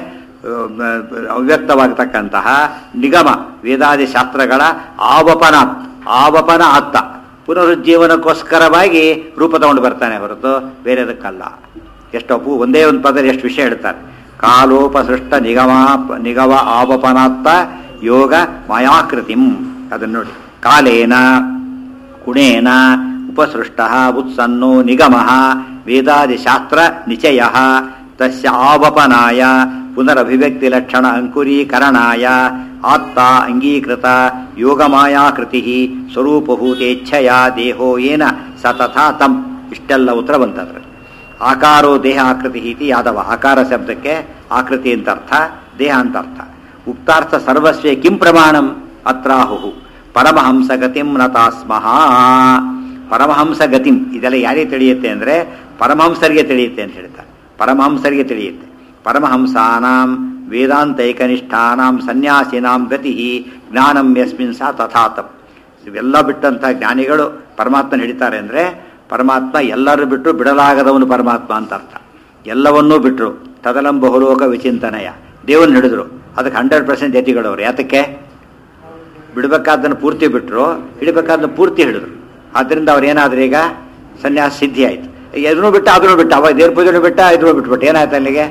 ಅವ್ಯಕ್ತವಾಗತಕ್ಕಂತಹ ನಿಗಮ ವೇದಾದಿ ಶಾಸ್ತ್ರಗಳ ಆವಪನ ಆವಪನ ಅತ್ತ ಪುನರುಜ್ಜೀವನಕ್ಕೋಸ್ಕರವಾಗಿ ರೂಪ ತಗೊಂಡು ಬರ್ತಾನೆ ಹೊರತು ಬೇರೆದಕ್ಕಲ್ಲ ಎಷ್ಟು ಅಪು ಒಂದೇ ಒಂದು ಪದ ಎಷ್ಟು ವಿಷಯ ಹೇಳ್ತಾರೆ ಕಾಲೋಪಸೃಷ್ಟ ನಿಗಮ ನಿಗಮ ಆವಪನಾತ್ತ ಯೋಗ ಮಾಯಾಕೃತಿಂ ಅದನ್ನು ನೋಡಿ ಕಾಲೇನ ಗುಣೇನ ಉಪಸೃಷ್ಟ ಉತ್ಸನ್ನೋ ನಿಗಮ ವೇದಾದಿಶಾಸ್ತ್ರ ನಿಚಯ ತಸ್ಯ ಆವಪನಾಯ ಪುನರಭಿವ್ಯಕ್ತಿಲಕ್ಷಣ ಅಂಕುರೀಕರಣಾಯ ಆತ್ತ ಅಂಗೀಕೃತ ಯೋಗಮಾಯಾಕೃತಿ ಸ್ವರೂಪಭೂತೇಚ್ಛಯ ದೇಹೋ ಏನ ಸ ತಥಾ ತಂ ಇಷ್ಟೆಲ್ಲ ಉತ್ತರ ಬಂತಂದ್ರೆ ಆಕಾರೋ ದೇಹ ಆಕೃತಿ ಇತಿ ಯಾದವ ಆಕಾರ ಶಬ್ದಕ್ಕೆ ಆಕೃತಿ ಅಂತ ಅರ್ಥ ದೇಹ ಅಂತ ಅರ್ಥ ಉಕ್ತಾರ್ಥ ಸರ್ವಸ್ವೇ ಕಿಂ ಪ್ರಮಾಣಂ ಅತ್ರಾಹು ಪರಮಹಂಸ ಗತಿಂ ನತಾಸ್ಮಃ ಪರಮಹಂಸ ಗತಿಂ ಇದೆಲ್ಲ ಯಾರಿಗೆ ತಿಳಿಯುತ್ತೆ ಅಂದ್ರೆ ಪರಮಹಂಸರಿಗೆ ತಿಳಿಯುತ್ತೆ ಅಂತ ಹೇಳ್ತಾರೆ ಪರಮಹಂಸರಿಗೆ ತಿಳಿಯುತ್ತೆ ಪರಮಹಂಸಾನಾಂ ವೇದಾಂತೈಕನಿಷ್ಠಾನಾಂ ಸನ್ಯಾಸಿನಾಂ ಗತಿ ಜ್ಞಾನಂ ಯಸ್ಮಿನ್ ಸಾ ತಥಾತಂ ಇವೆಲ್ಲ ಬಿಟ್ಟಂಥ ಜ್ಞಾನಿಗಳು ಪರಮಾತ್ಮನ ಹಿಡಿತಾರೆ ಅಂದರೆ ಪರಮಾತ್ಮ ಎಲ್ಲರೂ ಬಿಟ್ಟು ಬಿಡಲಾಗದವನು ಪರಮಾತ್ಮ ಅಂತ ಅರ್ಥ ಎಲ್ಲವನ್ನೂ ಬಿಟ್ಟರು ತದಲಂ ಬಹುಲೋಕ ವಿಚಿಂತನಯ ದೇವನ್ನ ಹಿಡಿದ್ರು ಅದಕ್ಕೆ ಹಂಡ್ರೆಡ್ ಪರ್ಸೆಂಟ್ ಯತಿಗಳವರು ಯಾತಕ್ಕೆ ಬಿಡಬೇಕಾದ್ದನ್ನು ಪೂರ್ತಿ ಬಿಟ್ಟರು ಹಿಡಿಬೇಕಾದ್ದನ್ನು ಪೂರ್ತಿ ಹಿಡಿದ್ರು ಆದ್ದರಿಂದ ಅವ್ರು ಏನಾದ್ರು ಈಗ ಸನ್ಯಾಸ ಸಿದ್ಧಿ ಆಯ್ತು ಎದನ್ನು ಬಿಟ್ಟ ಅದನ್ನು ಬಿಟ್ಟ ಅವಾಗ ದೇವ್ರ ಪೂಜೆನೂ ಬಿಟ್ಟ ಇದನ್ನು ಬಿಟ್ಬಿಟ್ಟು ಏನಾಯ್ತು ಅಲ್ಲಿಗೆ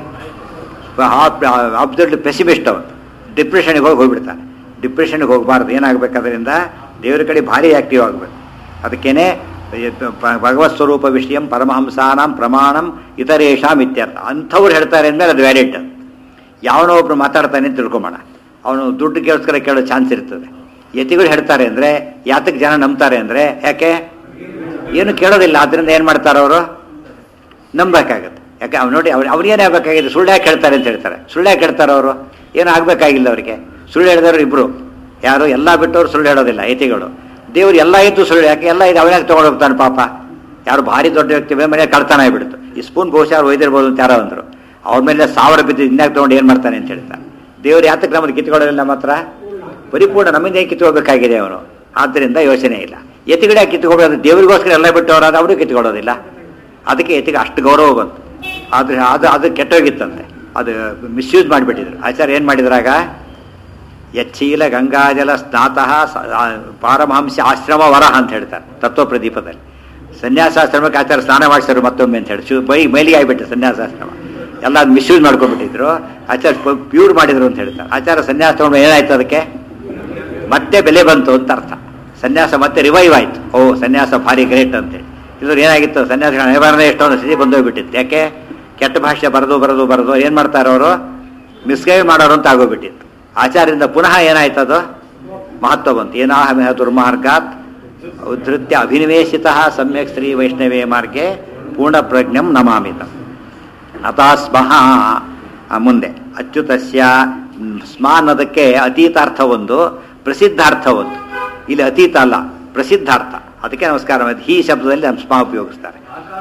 ಅಬ್ಸಲ್ಯೂಟ್ ಪೆಸಿಮಿಸ್ಟ್ ಅವನು ಡಿಪ್ರೆಷನ್ಗೆ ಹೋಗಿ ಹೋಗ್ಬಿಡ್ತಾನೆ ಡಿಪ್ರೆಷನ್ಗೆ ಹೋಗಬಾರ್ದು ಏನಾಗಬೇಕಾದ್ರಿಂದ ದೇವರ ಕಡೆ ಭಾರಿ ಆಕ್ಟಿವ್ ಆಗಬೇಕು ಅದಕ್ಕೇನೆ ಭಗವತ್ ಸ್ವರೂಪ ವಿಷಯಂ ಪರಮಹಂಸಾನಾಂ ಪ್ರಮಾಣಂ ಇತರೇಷಾಂ ಇತ್ಯರ್ಥ ಅಂಥವ್ರು ಹೇಳ್ತಾರೆ ಅಂದಮೇಲೆ ಅದು ವ್ಯಾಲಿಡ್ ಯಾವನೋ ಒಬ್ರು ಮಾತಾಡ್ತಾನೆ ಅಂತ ತಿಳ್ಕೊಂಬೋಣ ಅವನು ದುಡ್ಡು ಕೇಳಿಸ್ಕರ ಕೇಳೋ ಚಾನ್ಸ್ ಇರ್ತದೆ ಯತಿಗಳು ಹೇಳ್ತಾರೆ ಅಂದರೆ ಯಾತಕ್ಕೆ ಜನ ನಂಬ್ತಾರೆ ಅಂದರೆ ಯಾಕೆ ಏನು ಕೇಳೋದಿಲ್ಲ ಅದರಿಂದ ಏನು ಮಾಡ್ತಾರೆ ಅವರು ನಂಬಬೇಕಾಗತ್ತೆ ಯಾಕೆ ಅವ್ನು ನೋಡಿ ಅವ್ರು ಅವ್ರಿಗೇನೇ ಆಗಬೇಕಾಗಿದೆ ಸುಳ್ಳು ಯಾಕೆ ಹೇಳ್ತಾರೆ ಅಂತ ಹೇಳ್ತಾರೆ ಸುಳ್ಳು ಯಾಕೆ ಹೇಳ್ತಾರೆ ಅವರು ಏನು ಆಗಬೇಕಾಗಿಲ್ಲ ಅವರಿಗೆ ಸುಳ್ಳು ಹೇಳಿದವರು ಇಬ್ಬರು ಯಾರು ಎಲ್ಲ ಬಿಟ್ಟವ್ರು ಸುಳ್ಳು ಹೇಳೋದಿಲ್ಲ ಯತಿಗಳು ದೇವ್ರು ಎಲ್ಲ ಇದ್ದು ಸುಳ್ಳು ಯಾಕೆ ಎಲ್ಲ ಇದು ಅವನಾಗ ತೊಗೊಂಡು ಹೋಗ್ತಾನೆ ಪಾಪ ಯಾರು ಭಾರಿ ದೊಡ್ಡ ವ್ಯಕ್ತಿ ಮನೆ ಕಳ್ತಾನ ಆಗ್ಬಿಡ್ತು ಈ ಸ್ಪೂನ್ ಬಹುಶಃ ಅವ್ರು ಒಯ್ದಿರ್ಬೋದು ಅಂತ ಯಾರೋ ಅಂದರು ಅವ್ರ ಮೇಲೆ ಸಾವಿರ ಬಿದ್ದು ಇನ್ಯಾಕೆ ತೊಗೊಂಡು ಏನು ಮಾಡ್ತಾನೆ ಅಂತ ಹೇಳ್ತಾನೆ ದೇವ್ರು ಯಾತಕ್ಕೆ ನಮ್ಮನ್ನು ಕಿತ್ಕೊಳ್ಳೋದಿಲ್ಲ ಮಾತ್ರ ಪರಿಪೂರ್ಣ ನಮ್ಮಿಂದ ಹೇಗೆ ಕಿತ್ಕೋಬೇಕಾಗಿದೆ ಅವನು ಆದ್ದರಿಂದ ಯೋಚನೆ ಇಲ್ಲ ಯತಿಗಳೇ ಕಿತ್ಕೊಳ್ಬೋದು ದೇವರಿಗೋಸ್ಕರ ಎಲ್ಲ ಬಿಟ್ಟವರಾದ ಅವರು ಕಿತ್ಕೊಳ್ಳೋದಿಲ್ಲ ಅದಕ್ಕೆ ಯತಿಗೆ ಅಷ್ಟು ಗೌರವ ಬಂತು ಆದರೆ ಅದು ಅದು ಕೆಟ್ಟೋಗಿತ್ತಂತೆ ಅದು ಮಿಸ್ಯೂಸ್ ಮಾಡಿಬಿಟ್ಟಿದ್ರು ಆಚಾರ್ಯ ಏನು ಮಾಡಿದ್ರಾಗ ಯಚ್ಚೀಲ ಗಂಗಾಜಲ ಸ್ನಾತಃ ಸ- ಆ, ಪಾರಮಹಂಸ ಆಶ್ರಮ ವರಹ ಅಂತ ಹೇಳ್ತಾರೆ ತತ್ವಪ್ರದೀಪದಲ್ಲಿ ಸನ್ಯಾಸಾಶ್ರಮಕ್ಕೆ ಆಚಾರ ಸ್ನಾನ ಮಾಡಿಸಿದ್ರು ಮತ್ತೊಮ್ಮೆ ಅಂತ ಹೇಳಿ ಶು- ಬೈ ಮೈಲಿಗೆ ಆಗಿಬಿಟ್ಟು ಸನ್ಯಾಸಾಶ್ರಮ ಎಲ್ಲ ಮಿಸ್ಯೂಸ್ ಮಾಡ್ಕೊಂಡ್ಬಿಟ್ಟಿದ್ರು ಆಚಾರ ಪ್ಯೂರ್ ಮಾಡಿದ್ರು ಅಂತ ಹೇಳ್ತಾರೆ ಆಚಾರ ಸನ್ಯಾಸಾಶ್ರಮ ಏನಾಯ್ತು ಅದಕ್ಕೆ ಮತ್ತೆ ಬೆಲೆ ಬಂತು ಅಂತ ಅರ್ಥ ಸನ್ಯಾಸ ಮತ್ತೆ ರಿವೈವ್ ಆಯ್ತು ಓ ಸನ್ಯಾಸ ಭಾರಿ ಗ್ರೇಟ್ ಅಂತೇಳಿ ಇದ್ರ ಏನಾಗಿತ್ತು ಸನ್ಯಾಸಿಗಳ ನಿವಾರಣೆ ಎಷ್ಟೊಂದು ಸ್ಥಿತಿ ಬಂದೋಗ್ಬಿಟ್ಟಿತ್ತು ಯಾಕೆ ಕೆಟ್ಟ ಭಾಷೆ ಬರೆದು ಬರೆದು ಬರೆದು ಏನು ಮಾಡ್ತಾರೆ ಅವರು ಮಿಸ್ಗೈಡ್ ಮಾಡೋರು ಅಂತ ಆಗೋಗ್ಬಿಟ್ಟಿತ್ತು ಆಚಾರ್ಯದಿಂದ ಪುನಃ ಏನಾಯ್ತು ಅದು ಮಹತ್ವ ಬಂತು ಏನಾಹಮೇಹ ದುರ್ಮಾರ್ಗಾತ್ ಉದ್ಧತ್ಯ ಅಭಿನಿವೇಶಿತ ಸಮ್ಯಕ್ ಶ್ರೀ ವೈಷ್ಣವೇ ಮಾರ್ಗೆ ಪೂರ್ಣ ಪ್ರಜ್ಞಂ ನಮಾಮಿತ ಅತಾಸ್ಮಃ ಆ, ಮುಂದೆ ಅಚ್ಯುತಸ್ಯ ಮ್, ಸ್ಮ ಅನ್ನೋದಕ್ಕೆ ಅತೀತಾರ್ಥ ಒಂದು ಪ್ರಸಿದ್ಧಾರ್ಥ ಒಂದು ಇಲ್ಲಿ ಅತೀತ ಅಲ್ಲ ಪ್ರಸಿದ್ಧಾರ್ಥ ಅದಕ್ಕೆ ನಮಸ್ಕಾರ ಮಾಡಿ ಈ ಶಬ್ದದಲ್ಲಿ ನಮ್ಮ ಸ್ಮ ಉಪಯೋಗಿಸ್ತಾರೆ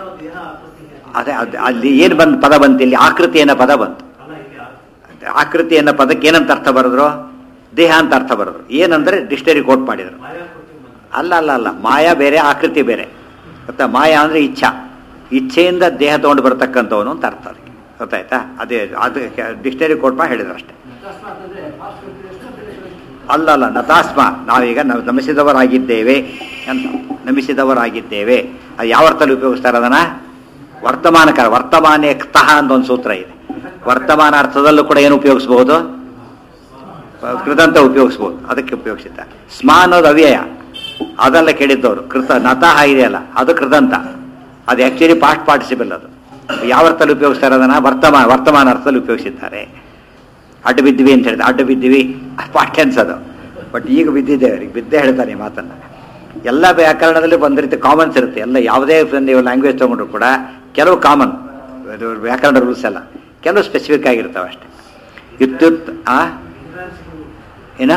ಅದೇ ಅದು ಅಲ್ಲಿ ಏನು ಬಂದು ಪದ ಬಂತು ಇಲ್ಲಿ ಆಕೃತಿ ಅನ್ನೋ ಪದ ಬಂತು ಆಕೃತಿ ಅನ್ನೋ ಪದಕ್ಕೆ ಏನಂತ ಅರ್ಥ ಬರೆದ್ರು ದೇಹ ಅಂತ ಅರ್ಥ ಬರೆದ್ರು ಏನಂದ್ರೆ ಡಿಕ್ಷನರಿ ಕೋಟ್ ಮಾಡಿದ್ರು ಅಲ್ಲ ಅಲ್ಲ ಅಲ್ಲ ಮಾಯಾ ಬೇರೆ ಆಕೃತಿ ಬೇರೆ ಗೊತ್ತಾ ಮಾಯಾ ಅಂದರೆ ಇಚ್ಛಾ ಇಚ್ಛೆಯಿಂದ ದೇಹ ತೊಗೊಂಡು ಬರ್ತಕ್ಕಂಥವನು ಅಂತ ಅರ್ಥ ಅದಕ್ಕೆ ಗೊತ್ತಾಯ್ತಾ ಅದೇ ಅದು ಡಿಕ್ಷನರಿ ಕೊಟ್ಟ ಹೇಳಿದ್ರು ಅಷ್ಟೇ ಅಲ್ಲ ಅಲ್ಲ ನತಾಸ್ಮ ನಾವೀಗ ನಾವು ನಮಿಸಿದವರಾಗಿದ್ದೇವೆ ಅಂತ ನಮಿಸಿದವರಾಗಿದ್ದೇವೆ ಅದು ಯಾವ ಅರ್ಥದಲ್ಲಿ ಉಪಯೋಗಿಸ್ತಾರೆ ಅದನ್ನ ವರ್ತಮಾನಕಾರ ವರ್ತಮಾನೇ ಕ್ತಃ ಅಂತ ಒಂದು ಸೂತ್ರ ಇದೆ ವರ್ತಮಾನ ಅರ್ಥದಲ್ಲೂ ಕೂಡ ಏನು ಉಪಯೋಗಿಸಬಹುದು ಕೃತಂತ ಉಪಯೋಗಿಸ್ಬೋದು ಅದಕ್ಕೆ ಉಪಯೋಗಿಸಿದ್ದಾರೆ ಸ್ಮ ಅನ್ನೋದು ಅವ್ಯಯ ಅದೆಲ್ಲ ಕೇಳಿದ್ದವರು ಕೃತ ನತಃ ಇದೆಯಲ್ಲ ಅದು ಕೃತಂತ ಅದು ಆಕ್ಚುಲಿ ಪಾಸ್ಟ್ ಪಾರ್ಟಿಸಿಬಲ್ ಅದು ಯಾವ ಅರ್ಥದಲ್ಲಿ ಉಪಯೋಗಿಸ್ತಾರೆ ಅದನ್ನ ವರ್ತಮಾನ ವರ್ತಮಾನ ಅರ್ಥದಲ್ಲಿ ಉಪಯೋಗಿಸಿದ್ದಾರೆ ಅಡ್ಡ ಬಿದ್ದಿವಿ ಅಂತ ಹೇಳಿದೆ ಅಡ್ಡ ಬಿದ್ದಿವಿ ಪಾಠ್ಯನ್ಸ್ ಅದು ಬಟ್ ಈಗ ಬಿದ್ದಿದ್ದೇವೆ ಈಗ ಬಿದ್ದೇ ಹೇಳ್ತಾನೆ ಈ ಮಾತನ್ನ ಎಲ್ಲ ವ್ಯಾಕರಣದಲ್ಲಿ ಒಂದು ರೀತಿ ಕಾಮನ್ಸ್ ಇರುತ್ತೆ ಎಲ್ಲ ಯಾವುದೇ ನೀವು ಲ್ಯಾಂಗ್ವೇಜ್ ತಗೊಂಡ್ರು ಕೂಡ ಕೆಲವು ಕಾಮನ್ ವ್ಯಾಕರಣ ರೂಲ್ಸ್ ಎಲ್ಲ ಕೆಲವು ಸ್ಪೆಸಿಫಿಕ್ ಆಗಿರ್ತಾವೆ ಅಷ್ಟೇ ಇತ್ಯುತ್ ಆ ಏನ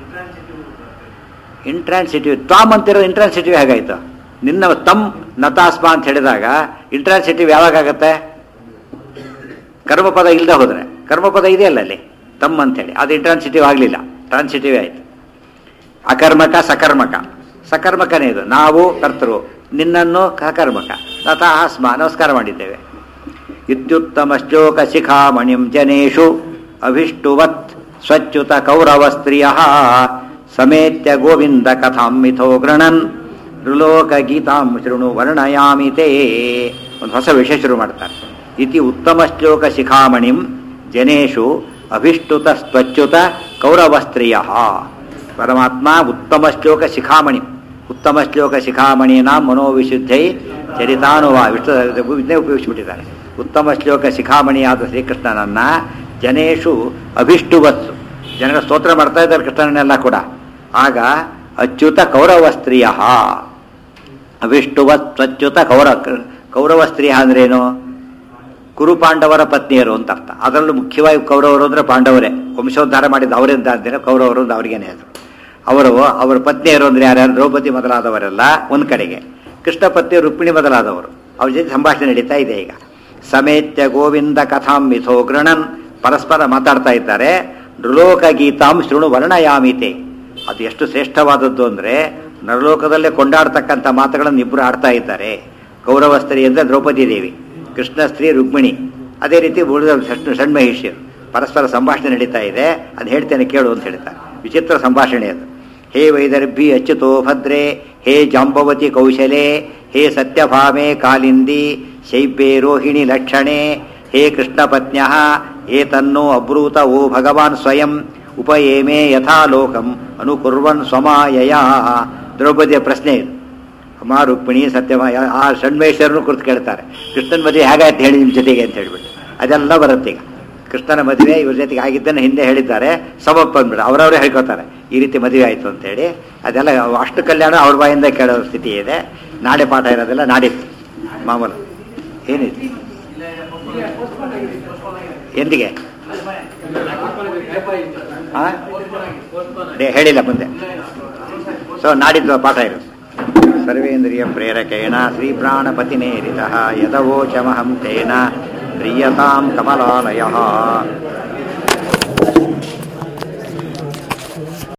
ಇಂಟ್ರಾನ್ಸಿಟಿವ್ ತ್ವಾಮ್ ಅಂತಿರೋ ಇಂಟ್ರಾನ್ಸಿಟಿವ್ ಹೇಗಾಯ್ತು ನಿನ್ನ ತಮ್ ನತಾಸ್ಮ ಅಂತ ಹೇಳಿದಾಗ ಇಂಟ್ರಾನ್ಸಿಟಿವ್ ಯಾವಾಗ ಆಗತ್ತೆ ಕರ್ಮಪದ ಇಲ್ಲದೆ ಹೋದ್ರೆ ಕರ್ಮಪದ ಇದೆಯಲ್ಲ ಅಲ್ಲಿ ತಮ್ ಅಂತೇಳಿ ಅದು ಇಂಟ್ರಾನ್ಸಿಟಿವ್ ಆಗಲಿಲ್ಲ ಟ್ರಾನ್ಸಿಟಿವ್ ಆಯಿತು ಅಕರ್ಮಕ ಸಕರ್ಮಕ ಸಕರ್ಮಕನೇ ಇದು ನಾವು ಕರ್ತರು ನಿನ್ನನ್ನು ಸಕರ್ಮಕ ತಥಾ ಸ್ಮ ನಮಸ್ಕಾರ ಮಾಡಿದ್ದೇವೆ ಇತ್ಯುತ್ತಮ ಶ್ಲೋಕ ಶಿಖಾಮಣಿಂ ಜನೇಶು ಅಭಿಷ್ಟುವತ್ ಸ್ವಚ್ಯುತ ಕೌರವ ಸ್ತ್ರೀಯ ಸಮೇತ್ಯ ಗೋವಿಂದ ಕಥಾಂ ಮಿಥೋ ಗೃಣನ್ ಋಲೋಕ ಗೀತಾಂ ಶೃಣು ವರ್ಣಯಾಮಿ ತೇ ಒಂದು ಹೊಸ ವಿಷಯ ಶುರು ಮಾಡ್ತಾರೆ ಇತಿ ಉತ್ತಮ ಶ್ಲೋಕ ಶಿಖಾಮಣಿಂ ಜನೇಶು ಅಭಿಷ್ಟುತ ಸ್ವಚ್ಯುತ ಕೌರವ ಸ್ತ್ರೀಯ ಪರಮಾತ್ಮ ಉತ್ತಮ ಶ್ಲೋಕ ಶಿಖಾಮಣಿ ಉತ್ತಮ ಶ್ಲೋಕ ಶಿಖಾಮಣಿನ ಮನೋವಿಶುದ್ಧೈ ಚರಿತಾನುವಾ ವಿಷ್ಣು ಇದನ್ನೇ ಉಪಯೋಗಿಸಿಬಿಟ್ಟಿದ್ದಾರೆ ಉತ್ತಮ ಶ್ಲೋಕ ಶಿಖಾಮಣಿಯಾದ ಶ್ರೀಕೃಷ್ಣನನ್ನ ಜನೇಶು ಅಭಿಷ್ಟುವತ್ಸು ಜನರ ಸ್ತೋತ್ರ ಮಾಡ್ತಾ ಇದ್ದಾರೆ ಕೃಷ್ಣನೆಲ್ಲ ಕೂಡ ಆಗ ಅಚ್ಯುತ ಕೌರವ ಸ್ತ್ರೀಯ ಅಭಿಷ್ಟುವತ್ ಸ್ವಚ್ಯುತ ಕೌರ ಕೌರವ ಸ್ತ್ರೀಯ ಅಂದ್ರೇನು ಕುರು ಪಾಂಡವರ ಪತ್ನಿಯರು ಅಂತ ಅರ್ಥ ಅದರಲ್ಲೂ ಮುಖ್ಯವಾಗಿ ಕೌರವರು ಅಂದ್ರೆ ಪಾಂಡವರೇ ವಂಶೋದ್ಧಾರ ಮಾಡಿದ ಅವರಿಂದ ಅಂದೇನೆ ಕೌರವರು ಅಂತ ಅವರಿಗೇನೆ ಹೆಸರು ಅವರು ಅವರ ಪತ್ನಿಯರು ಅಂದ್ರೆ ಯಾರ್ಯಾರು ದ್ರೌಪದಿ ಮೊದಲಾದವರೆಲ್ಲ ಒಂದ್ ಕಡೆಗೆ ಕೃಷ್ಣ ಪತ್ನಿ ರುಕ್ಮಿಣಿ ಮೊದಲಾದವರು ಅವ್ರ ಜೊತೆ ಸಂಭಾಷಣೆ ನಡೀತಾ ಇದೆ ಈಗ ಸಮೇತ್ಯ ಗೋವಿಂದ ಕಥಾಂ ಮಿಥೋ ಗೃಣನ್ ಪರಸ್ಪರ ಮಾತಾಡ್ತಾ ಇದ್ದಾರೆ ನೃಲೋಕ ಗೀತಾಂ ಶೃಣು ವರ್ಣಯಾಮಿತೆ ಅದು ಎಷ್ಟು ಶ್ರೇಷ್ಠವಾದದ್ದು ಅಂದ್ರೆ ನರಲೋಕದಲ್ಲೇ ಕೊಂಡಾಡ್ತಕ್ಕಂಥ ಮಾತುಗಳನ್ನು ಇಬ್ಬರು ಆಡ್ತಾ ಇದ್ದಾರೆ ಕೌರವ ಸ್ತ್ರೀ ಅಂದ್ರೆ ದ್ರೌಪದಿ ದೇವಿ ಕೃಷ್ಣ ಸ್ತ್ರೀ ರುಕ್ಮಿಣಿ ಅದೇ ರೀತಿ ಉಳಿದ ಷಣ್- ಷಣ್ಮಹಿಷ್ಯರು ಪರಸ್ಪರ ಸಂಭಾಷಣೆ ನಡೀತಾ ಇದೆ ಅದು ಹೇಳ್ತೇನೆ ಕೇಳು ಅಂತ ಹೇಳ್ತಾರೆ ವಿಚಿತ್ರ ಸಂಭಾಷಣೆ ಅದು ಹೇ ವೈದರ್ಭಿ ಅಚ್ಯುತೋ ಭದ್ರೆ ಹೇ ಜಾಂಬವತಿ ಕೌಶಲೆ ಹೇ ಸತ್ಯಭಾಮೆ ಕಾಲಿಂದಿ ಶೈಬ್ಯೆ ರೋಹಿಣಿ ಲಕ್ಷಣೆ ಹೇ ಕೃಷ್ಣ ಪತ್ನ್ಯ ಏತನ್ನೋ ಅಬ್ರೂತ ಓ ಭಗವಾನ್ ಸ್ವಯಂ ಉಪಯೇಮೇ ಯಥಾ ಲೋಕಂ ಅನುಕುರ್ವನ್ ಸ್ವಮಾಯಯ ದ್ರೌಪದಿಯ ಪ್ರಶ್ನೆ ಇದು ಅಮ್ಮ ರುಕ್ಮಿಣಿ ಸತ್ಯಮ ಆ ಷಣ್ಮೇಶ್ವರನ್ನು ಕುರಿತು ಕೇಳ್ತಾರೆ ಕೃಷ್ಣನ ಮದುವೆ ಹೇಗಾಯ್ತು ಹೇಳಿ ನಿಮ್ಮ ಜೊತೆಗೆ ಅಂತ ಹೇಳ್ಬಿಟ್ಟು ಅದೆಲ್ಲ ಬರುತ್ತೆ ಈಗ ಕೃಷ್ಣನ ಮದುವೆ ಇವ್ರ ಜೊತೆಗೆ ಆಗಿದ್ದನ್ನು ಹಿಂದೆ ಹೇಳಿದ್ದಾರೆ ಸಬಬ್ ಬಂದ್ಬಿಡು ಅವರವರೇ ಹೇಳ್ಕೊತಾರೆ ಈ ರೀತಿ ಮದುವೆ ಆಯಿತು ಅಂತೇಳಿ ಅದೆಲ್ಲ ಅಷ್ಟು ಕಲ್ಯಾಣ ಅವ್ರ ಬಾಯಿಂದ ಕೇಳೋ ಸ್ಥಿತಿ ಇದೆ ನಾಳೆ ಪಾಠ ಇರೋದೆಲ್ಲ ನಾಡಿತ್ತು ಮಾಮೂಲು ಏನಿದೆ ಎಂದಿಗೆ ಆ? ಡೇ- ಹೇಳಿಲ್ಲ ಮುಂದೆ ಸೊ ನಾಡಿದ್ದು ಪಾಠ ಇರುತ್ತೆ ಸರ್ವೇಂದ್ರಿಯ ಪ್ರೇರಕೇಣ ಶ್ರೀ ಪ್ರಾಣಪತಿನೇರಿತ ಯದವೋಚಮಹಂ ತೇನ ಪ್ರಿಯತಾಂ ಕಮಲಾಲಯ